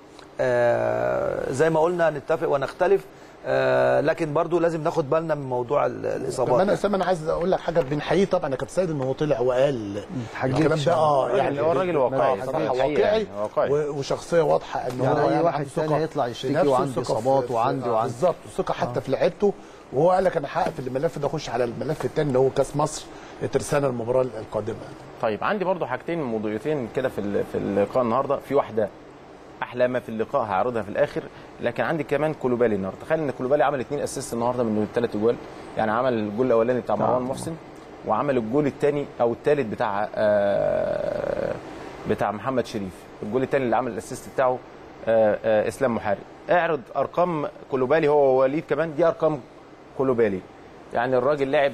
آه زي ما قلنا نتفق ونختلف آه لكن برضو لازم ناخد بالنا من موضوع ال- طب انا الاصابات اسامه انا عايز اقول لك حاجه بنحييه طبعا يا كابتن سيد ان هو طلع وقال حاجتش. الكلام ده اه يعني هو الراجل واقعي آه، صراحه الحقيقة واقعي يعني واقعي. و- وشخصيه واضحه ان يعني هو أي واحد عنده تاني ثقة هيطلع في يشتكي نفسه، وعنده ثقة في- إصابات في- وعندي آه، وعندي. بالظبط ثقه حتى في لعيبته وهو قال لك انا هقفل الملف ده اخش على الملف الثاني اللي هو كاس مصر ترسانه المباراه القادمه طيب عندي برضو حاجتين موضوعيتين كده في ال- في اللقاء النهارده في واحده احلى ما في اللقاء هعرضها في الاخر لكن عندي كمان كولوبالي النهارده تخيل ان كولوبالي عمل اثنين اسيست النهارده من الثلاث اجوال يعني عمل الجول الاولاني بتاع مروان محسن وعمل الجول الثاني او الثالث بتاع آه، بتاع محمد شريف الجول الثاني اللي عمل الاسيست بتاعه آه، آه، اسلام محارب اعرض ارقام كولوبالي هو ووليد كمان دي ارقام كولوبالي يعني الراجل لعب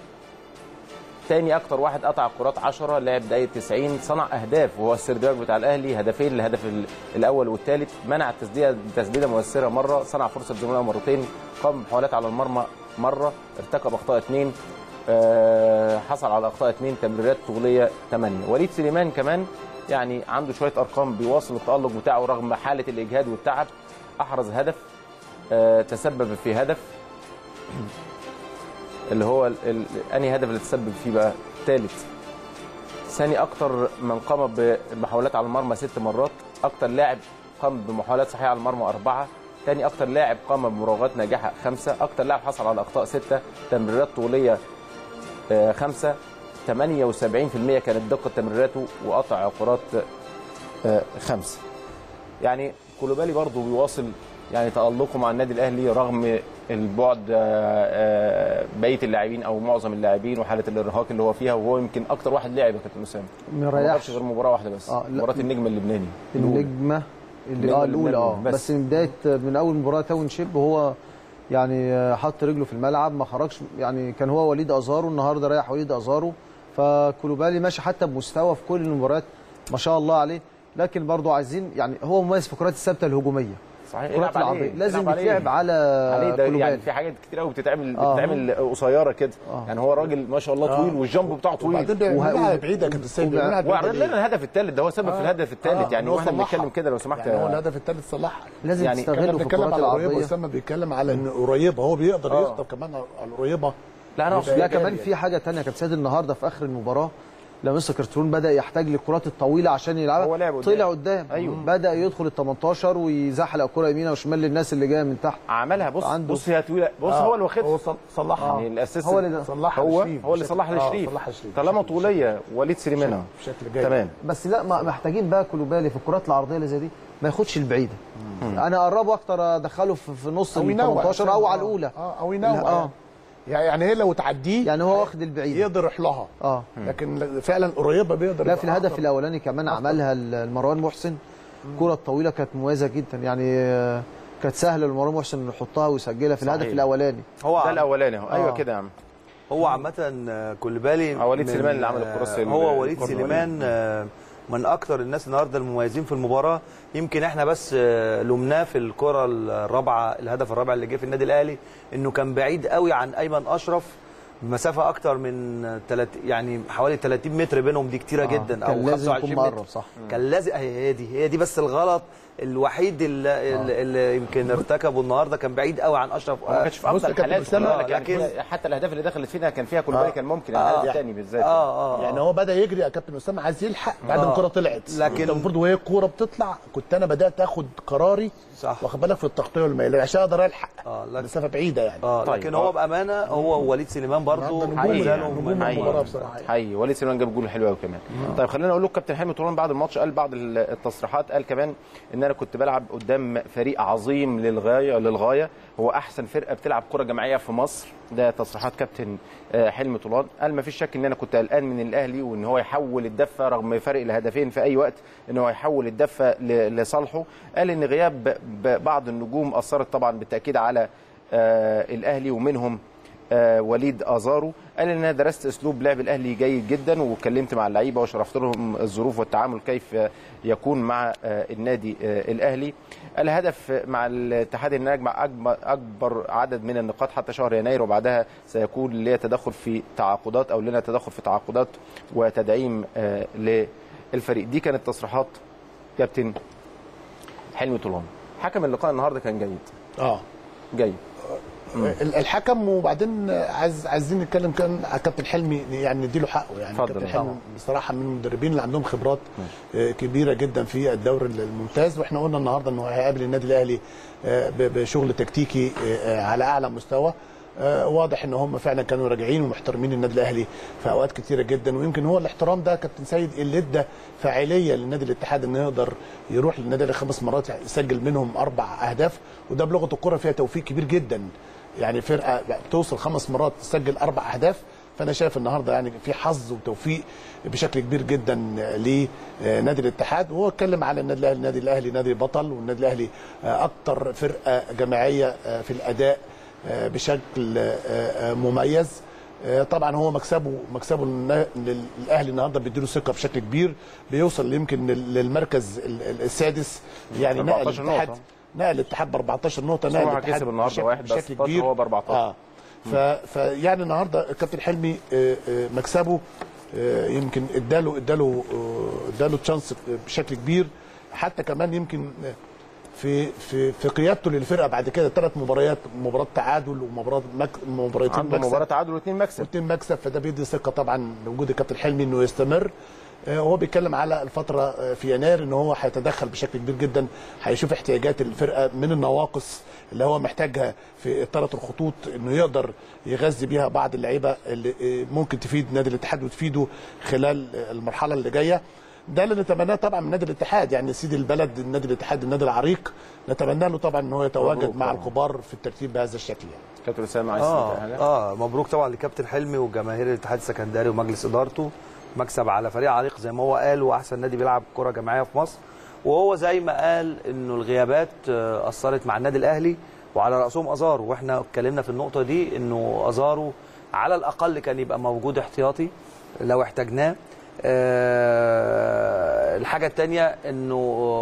تاني اكتر واحد قطع الكرات 10 لعب دقايق 90 صنع اهداف وهو السردباك بتاع الاهلي هدفين الهدف ال- الاول والثالث منع التسديده تسديده مؤثره مره صنع فرصه زملاء مرتين قام بمحاولات على المرمى مره ارتكب اخطاء اثنين آه، حصل على اخطاء اثنين تمريرات طوليه 8 وليد سليمان كمان يعني عنده شويه ارقام بيواصل التالق بتاعه رغم حاله الاجهاد والتعب احرز هدف آه، تسبب في هدف اللي هو ال- ال- انهي هدف اللي تسبب فيه بقى ثالث ثاني اكتر من قام بمحاولات على المرمى ست مرات اكتر لاعب قام بمحاولات صحيحه على المرمى اربعه ثاني اكتر لاعب قام بمراوغات ناجحه خمسه اكتر لاعب حصل على اخطاء سته تمريرات طوليه آه، خمسه 78% كانت دقه تمريراته وقطع كرات آه، خمسه يعني كولوبالي برضه بيواصل يعني تألقه مع النادي الأهلي رغم البعد آه، آه، بقية اللاعبين أو معظم اللاعبين وحالة الإرهاق اللي هو فيها وهو يمكن أكتر واحد لعب يا كابتن أسامة ما ما لعبش ريحش غير مباراة واحدة بس آه، لا. مباراة النجم اللبناني الأولى. النجمه اللي النجمة اه الاولى اه اللبناني، بس. بس من بدايه من اول مباراه تاون شيب وهو يعني آه، حط رجله في الملعب ما خرجش يعني كان هو وليد ازارو النهارده رايح وليد ازارو فكولوبالي ماشي حتى بمستوى في كل المباريات ما شاء الله عليه لكن برضو عايزين يعني هو مميز في الكرات الثابته الهجوميه صحيح الكرات يلعب عليه، العرضيه لازم يلعب عليه. يتلعب على عليه ده يعني كلوبالي في حاجات كتير قوي بتتعمل آه. بتتعمل قصيره كده آه. يعني هو راجل ما شاء الله طويل والجامب بتاعه وبعدين طويل بيعملها بعيده كانت السيد وبع- بيعملها وعرض بعيدة لنا الهدف الثالث ده هو سبب في الهدف الثالث آه، يعني إن هو واحنا صلحها. بنتكلم كده لو سمحت يعني هو يا- الهدف الثالث صلحها لازم يعني كنا تستغله في بنتكلم الكرات على قريبه العرضيه واسامه بيتكلم على ان قريبه هو بيقدر آه. يخطف كمان على القريبه لا انا اقصد لا كمان في حاجه تانية كانت سيد النهارده في اخر المباراه لما مستر كارترون بدا يحتاج للكرات الطويله عشان يلعبها هو لعب قدام. طلع قدام أيوه. بدا يدخل ال 18 ويزحلق الكره يمين وشمال للناس اللي جايه من تحت عملها بص عنده- بص هي طويله بص آه، هو اللي واخدها هو صل- صلحها يعني الاساس هو اللي صلحها هو لشريف هو اللي بشكل- صلحها آه، لشريف صلحها لشريف. طالما بشكل- طوليه وليد سليمان بشكل جيد تمام بس لا ما محتاجين بقى كلوبالي في الكرات العرضيه اللي زي دي ما ياخدش البعيده انا اقربه اكتر ادخله في في نص ال 18 او على الاولى اه او ينوع اه يعني يعني هي لو تعديه يعني هو واخد البعيده يقدر يروح لها اه لكن فعلا قريبه بيقدر لا يبقى في الهدف أخطر. الاولاني كمان عملها المروان محسن الكره الطويله كانت مميزه جدا يعني آه، كانت سهله لمروان محسن انه يحطها ويسجلها في الهدف صحيح. الاولاني هو ده عم- الاولاني اهو ايوه آه. كده يا عم هو عامة آه، كوليبالي آه، وليد من- سليمان اللي عمل آه، الكروس ال- هو وليد الكرة سليمان آه، من اكتر الناس النهارده المميزين في المباراه يمكن احنا بس آه، لمناه في الكره الرابعه الهدف الرابع اللي جه في النادي الاهلي انه كان بعيد قوي عن ايمن اشرف بمسافه اكتر من تلات يعني حوالي 30 متر بينهم دي كتيره آه، جدا كان او لازم 25 يكون متر مقرب صح كان لازم هي هي دي هي دي بس الغلط الوحيد اللي, اللي, اللي يمكن ارتكبه النهارده كان بعيد قوي عن اشرف هو ما كانش في بص افضل يا كابتن حالاته أسامة، خلي بالك يعني لكن- كل- حتى الاهداف اللي دخلت فينا كان فيها كولوبالي كان ممكن آه. الهدف الثاني بالذات اه اه يعني هو بدا يجري يا كابتن اسامه عايز يلحق بعد ما آه. الكره طلعت لكن- أنت المفروض وهي الكوره بتطلع كنت انا بدات اخد قراري صح. واخد بالك في التغطيه والميلاد عشان اقدر الحق آه، لكن- مسافه بعيده يعني اه طيب، لكن آه. هو بامانه هو ووليد سليمان برضه النهاردة حقيقي نجوم يعني. نجوم حقيقي. المباراه بصراحه حقيقي وليد سليمان جاب جول حلو قوي كمان طيب خلينا اقول لك كابتن حلمي طولان بعد الماتش قال بعض ال- التصريحات قال كمان ان انا كنت بلعب قدام فريق عظيم للغايه للغايه هو احسن فرقه بتلعب كره جماعيه في مصر ده تصريحات كابتن آه، حلمي طولان قال ما فيش شك ان انا كنت قلقان من الاهلي وان هو يحول الدفه رغم فرق الهدفين في اي وقت ان هو يحول الدفه ل- لصالحه قال ان غياب ب- ب- بعض النجوم اثرت طبعا بالتاكيد على آه، الاهلي ومنهم آه، وليد ازارو قال ان انا درست اسلوب لعب الاهلي جيد جدا وكلمت مع اللعيبه وشرحت لهم الظروف والتعامل كيف يكون مع آه، النادي آه، الاهلي الهدف مع الاتحاد ان نجمع أكبر- اكبر عدد من النقاط حتى شهر يناير وبعدها سيكون لي تدخل في تعاقدات او لنا تدخل في تعاقدات وتدعيم آه، للفريق دي كانت تصريحات كابتن حلمي طولان حكم اللقاء النهارده كان جيد اه جيد ال- الحكم وبعدين عايز عايزين نتكلم كان على كابتن حلمي يعني نديله حقه يعني اتفضل. كابتن حلمي بصراحه من المدربين اللي عندهم خبرات آه، كبيره جدا في الدوري الممتاز واحنا قلنا النهارده انه هيقابل النادي الاهلي آه، ب- بشغل تكتيكي آه، على اعلى مستوى آه، واضح ان هم فعلا كانوا راجعين ومحترمين النادي الاهلي في اوقات كتيره جدا ويمكن هو الاحترام ده كابتن سيد اللي ادى فاعليه للنادي الاتحاد انه يقدر يروح للنادي الاهلي خمس مرات يسجل منهم اربع اهداف وده بلغه الكره فيها توفيق كبير جدا يعني فرقه بتوصل خمس مرات تسجل اربع اهداف فانا شايف النهارده يعني في حظ وتوفيق بشكل كبير جدا لنادي الاتحاد وهو اتكلم على النادي الاهلي النادي الاهلي نادي بطل والنادي الاهلي اكتر فرقه جماعيه في الاداء بشكل مميز طبعا هو مكسبه مكسبه للنا- للاهلي النهارده بيديله ثقه بشكل كبير بيوصل يمكن لل- للمركز ال- ال- السادس يعني نقل 14 الاتحاد نقطة. نقل الاتحاد ب 14 نقطه بس نقل هو الاتحاد كسب النهارده بشكل- واحد بس بشكل 16 كبير هو ب 14. اه ف... فيعني النهارده الكابتن حلمي آه، آه، مكسبه آه، يمكن اداله اداله آه، اداله تشانس بشكل كبير حتى كمان يمكن آه، في في في قيادته للفرقه بعد كده ثلاث مباريات مباراه تعادل ومباراه مك... مباراتين عنده مكسب. مباراه تعادل واثنين مكسب واثنين مكسب فده بيدي ثقه طبعا لوجود الكابتن حلمي انه يستمر آه، هو بيتكلم على الفتره آه، في يناير ان هو هيتدخل بشكل كبير جدا هيشوف احتياجات الفرقه من النواقص اللي هو محتاجها في الثلاث الخطوط انه يقدر يغذي بيها بعض اللعيبه اللي آه، ممكن تفيد نادي الاتحاد وتفيده خلال آه، المرحله اللي جايه ده اللي نتمناه طبعا من نادي الاتحاد يعني سيد البلد النادي الاتحاد النادي العريق نتمنى له طبعا ان هو يتواجد مبروك مع طبعاً. الكبار في الترتيب بهذا الشكل يعني كابتن اسامه عايز اه تقول حاجه اه مبروك طبعا لكابتن حلمي وجماهير الاتحاد السكندري ومجلس ادارته مكسب على فريق عريق زي ما هو قال واحسن نادي بيلعب كره جماعيه في مصر وهو زي ما قال انه الغيابات آه، اثرت مع النادي الاهلي وعلى راسهم ازارو واحنا اتكلمنا في النقطه دي انه ازارو على الاقل كان يبقى موجود احتياطي لو احتاجناه آه، الحاجه الثانيه انه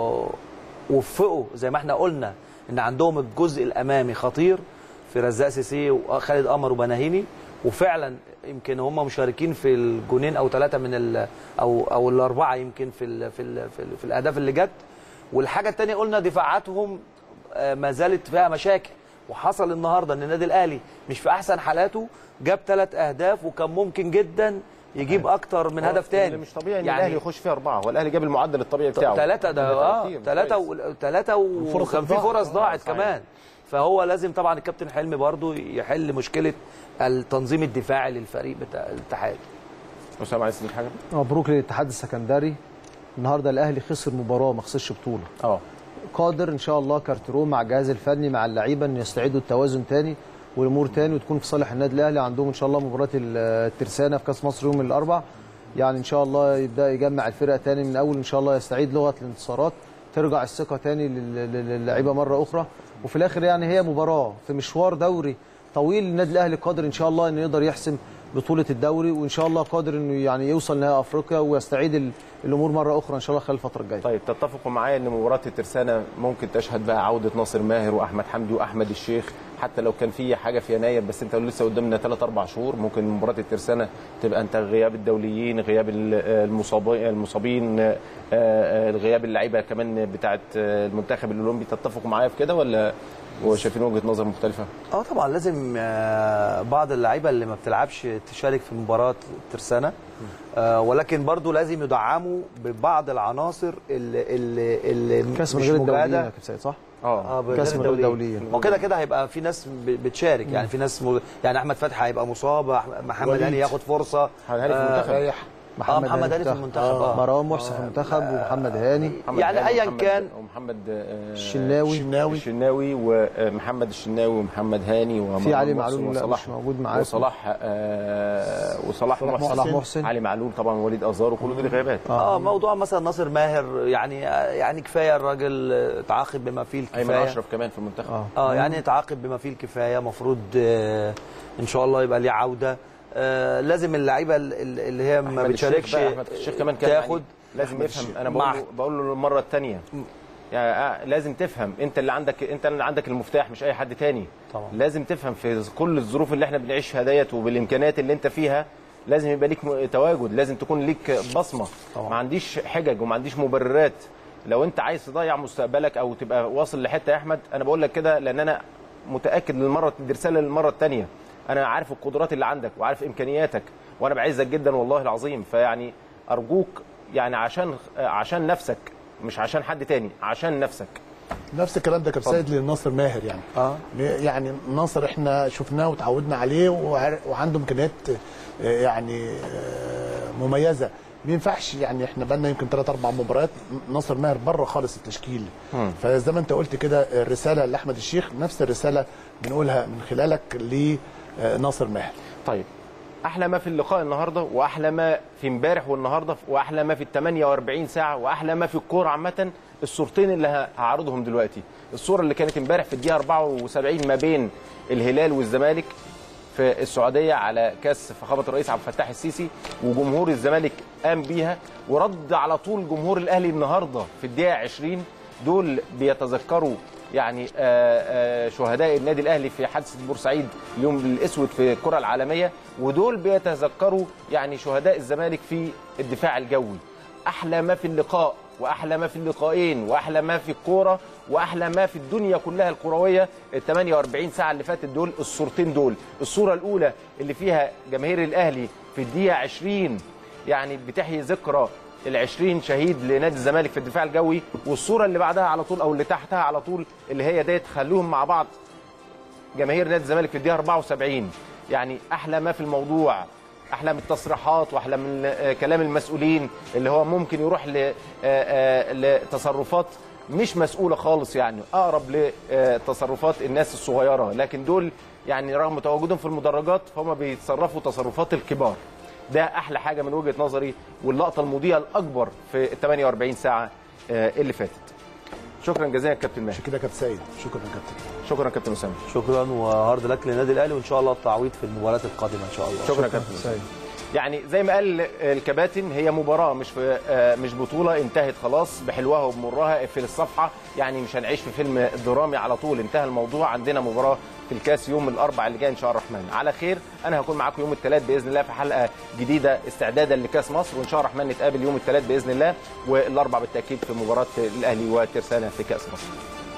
وفقوا زي ما احنا قلنا ان عندهم الجزء الامامي خطير في رزاق سيسي وخالد قمر وبناهيني وفعلا يمكن هم مشاركين في الجونين او ثلاثه من ال او او الاربعه يمكن في ال في ال في, ال في الاهداف اللي جت والحاجه الثانيه قلنا دفاعاتهم آه، ما زالت فيها مشاكل وحصل النهارده ان النادي الاهلي مش في احسن حالاته جاب ثلاث اهداف وكان ممكن جدا يجيب اكتر من هدف اللي تاني مش طبيعي ان الاهلي يخش فيه اربعه والاهلي جاب المعدل الطبيعي بتاعه ثلاثة ده اه كتير، ثلاثة كويس. ثلاثة وكان في ضاعت. فرص ضاعت صحيح. كمان فهو لازم طبعا الكابتن حلمي برضو يحل مشكلة التنظيم الدفاعي للفريق بتاع الاتحاد اسامه عايز تقول حاجه؟ مبروك للاتحاد السكندري النهارده الاهلي خسر مباراه ما خسرش بطوله اه قادر ان شاء الله كارترون مع الجهاز الفني مع اللعيبه ان يستعيدوا التوازن تاني والامور تاني وتكون في صالح النادي الاهلي عندهم ان شاء الله مباراه الترسانه في كاس مصر يوم الاربع يعني ان شاء الله يبدا يجمع الفرقه تاني من اول ان شاء الله يستعيد لغه الانتصارات ترجع الثقه تاني لل- لل- للعيبه مره اخرى وفي الاخر يعني هي مباراه في مشوار دوري طويل النادي الاهلي قادر ان شاء الله انه يقدر يحسم بطوله الدوري وان شاء الله قادر انه يعني يوصل نهائي افريقيا ويستعيد ال- الامور مره اخرى ان شاء الله خلال الفتره الجايه طيب تتفقوا معايا ان مباراه الترسانه ممكن تشهد بقى عوده ناصر ماهر واحمد حمدي واحمد الشيخ حتى لو كان في حاجه في يناير بس انت لسه قدامنا 3 4 شهور ممكن مباراه الترسانه تبقى انت غياب الدوليين غياب ال- المصابين المصابين آه، آه، الغياب اللعيبه كمان بتاعه آه، المنتخب الاولمبي تتفقوا معايا في كده ولا وشايفين وجهه نظر مختلفه؟ اه طبعا لازم آه، بعض اللعيبه اللي ما بتلعبش تشارك في مباراه ترسانه آه، ولكن برضو لازم يدعموا ببعض العناصر اللي اللي, اللي كاس من مش غير الدوليين مجاده يا كابتن سيد صح؟ اه اه كاس من غير الدوليين. وكده كده هيبقى في ناس ب- بتشارك يعني في ناس م... يعني احمد فتحي هيبقى مصاب أح- محمد وليد. هاني ياخد فرصه محمد هاني في آه، المنتخب. رايح اه محمد هاني في المنتخب اه مروان محسن في المنتخب ومحمد هاني محمد يعني هاني أياً ومحمد- كان- ومحمد آه، الشناوي الشناوي الشناوي ومحمد الشناوي ومحمد هاني ومروان في علي محسن معلول لا وصلاح مش موجود معاكم. وصلاح آه وصلاح محسن صلاح محسن. علي معلول طبعا وليد ازار وكل دول غيابات اه موضوع مثلا ناصر ماهر يعني يعني كفايه الراجل آه، تعاقب بما فيه ايمن الكفايه اشرف كمان في المنتخب اه اه يعني تعاقب بما فيه الكفايه المفروض ان شاء الله يبقى ليه عوده آه لازم اللعيبه ال- ال- اللي هي ما أحمد الشيخ بتشاركش بقى، احمد الشيخ كمان كان تاخد يعني لازم أحمد يفهم الشيخ. انا مع- بقول له بقول له المره الثانيه يعني آه، لازم تفهم انت اللي عندك انت اللي عندك المفتاح مش اي حد تاني طبعا. لازم تفهم في كل الظروف اللي احنا بنعيشها ديت وبالامكانيات اللي انت فيها لازم يبقى ليك م- تواجد لازم تكون ليك بصمه طبعا. ما عنديش حجج وما عنديش مبررات لو انت عايز تضيع مستقبلك او تبقى واصل لحته يا احمد انا بقول لك كده لان انا متاكد للمره دي رساله للمره الثانيه انا عارف القدرات اللي عندك وعارف امكانياتك وانا بعزك جدا والله العظيم فيعني ارجوك يعني عشان عشان نفسك مش عشان حد تاني عشان نفسك نفس الكلام ده كابتن سيد لناصر ماهر يعني اه يعني ناصر احنا شفناه وتعودنا عليه وعر- وعنده امكانيات آه، يعني آه، مميزه ما ينفعش يعني احنا بقالنا يمكن ثلاث اربع مباريات ناصر ماهر بره خالص التشكيل فزي ما انت قلت كده الرساله لاحمد الشيخ نفس الرساله بنقولها من خلالك لناصر ماهر طيب احلى ما في اللقاء النهارده واحلى ما في امبارح والنهارده واحلى ما في ال 48 ساعه واحلى ما في الكوره عامه الصورتين اللي ه- هعرضهم دلوقتي الصوره اللي كانت امبارح في الدقيقه 74 ما بين الهلال والزمالك في السعوديه على كاس فخامه الرئيس عبد الفتاح السيسي وجمهور الزمالك قام بيها ورد على طول جمهور الاهلي النهارده في الدقيقه 20 دول بيتذكروا يعني آه، آه، شهداء النادي الاهلي في حادثه بورسعيد اليوم الاسود في الكره العالميه ودول بيتذكروا يعني شهداء الزمالك في الدفاع الجوي احلى ما في اللقاء واحلى ما في اللقاءين واحلى ما في الكوره واحلى ما في الدنيا كلها الكرويه ال 48 ساعه اللي فاتت دول الصورتين دول الصوره الاولى اللي فيها جماهير الاهلي في الدقيقه 20 يعني بتحيي ذكرى ال 20 شهيد لنادي الزمالك في الدفاع الجوي والصوره اللي بعدها على طول او اللي تحتها على طول اللي هي ديت خلوهم مع بعض جماهير نادي الزمالك في الدقيقه 74 يعني احلى ما في الموضوع احلى من التصريحات واحلى من آه، كلام المسؤولين اللي هو ممكن يروح ل- آه، آه، لتصرفات مش مسؤوله خالص يعني اقرب لتصرفات الناس الصغيره لكن دول يعني رغم تواجدهم في المدرجات فهم بيتصرفوا تصرفات الكبار ده احلى حاجه من وجهه نظري واللقطه المضيئه الاكبر في ال 48 ساعه آه، اللي فاتت شكرا جزيلا كابتن ماهر عشان كده كابتن سيد شكرا يا كابتن شكرا كابتن اسامه شكرا وهارد لك للنادي الاهلي وان شاء الله التعويض في المباريات القادمه ان شاء الله شكرا كابتن سيد يعني زي ما قال الكباتن هي مباراه مش في آه، مش بطوله انتهت خلاص بحلوها وبمرها اقفل الصفحه يعني مش هنعيش في فيلم درامي على طول انتهى الموضوع عندنا مباراه في الكاس يوم الاربع اللي جاي ان شاء الله الرحمن على خير انا هكون معاكم يوم الثلاث باذن الله في حلقه جديده استعدادا لكاس مصر وان شاء الله الرحمن نتقابل يوم الثلاث باذن الله والاربع بالتاكيد في مباراه الاهلي وترسانه في كاس مصر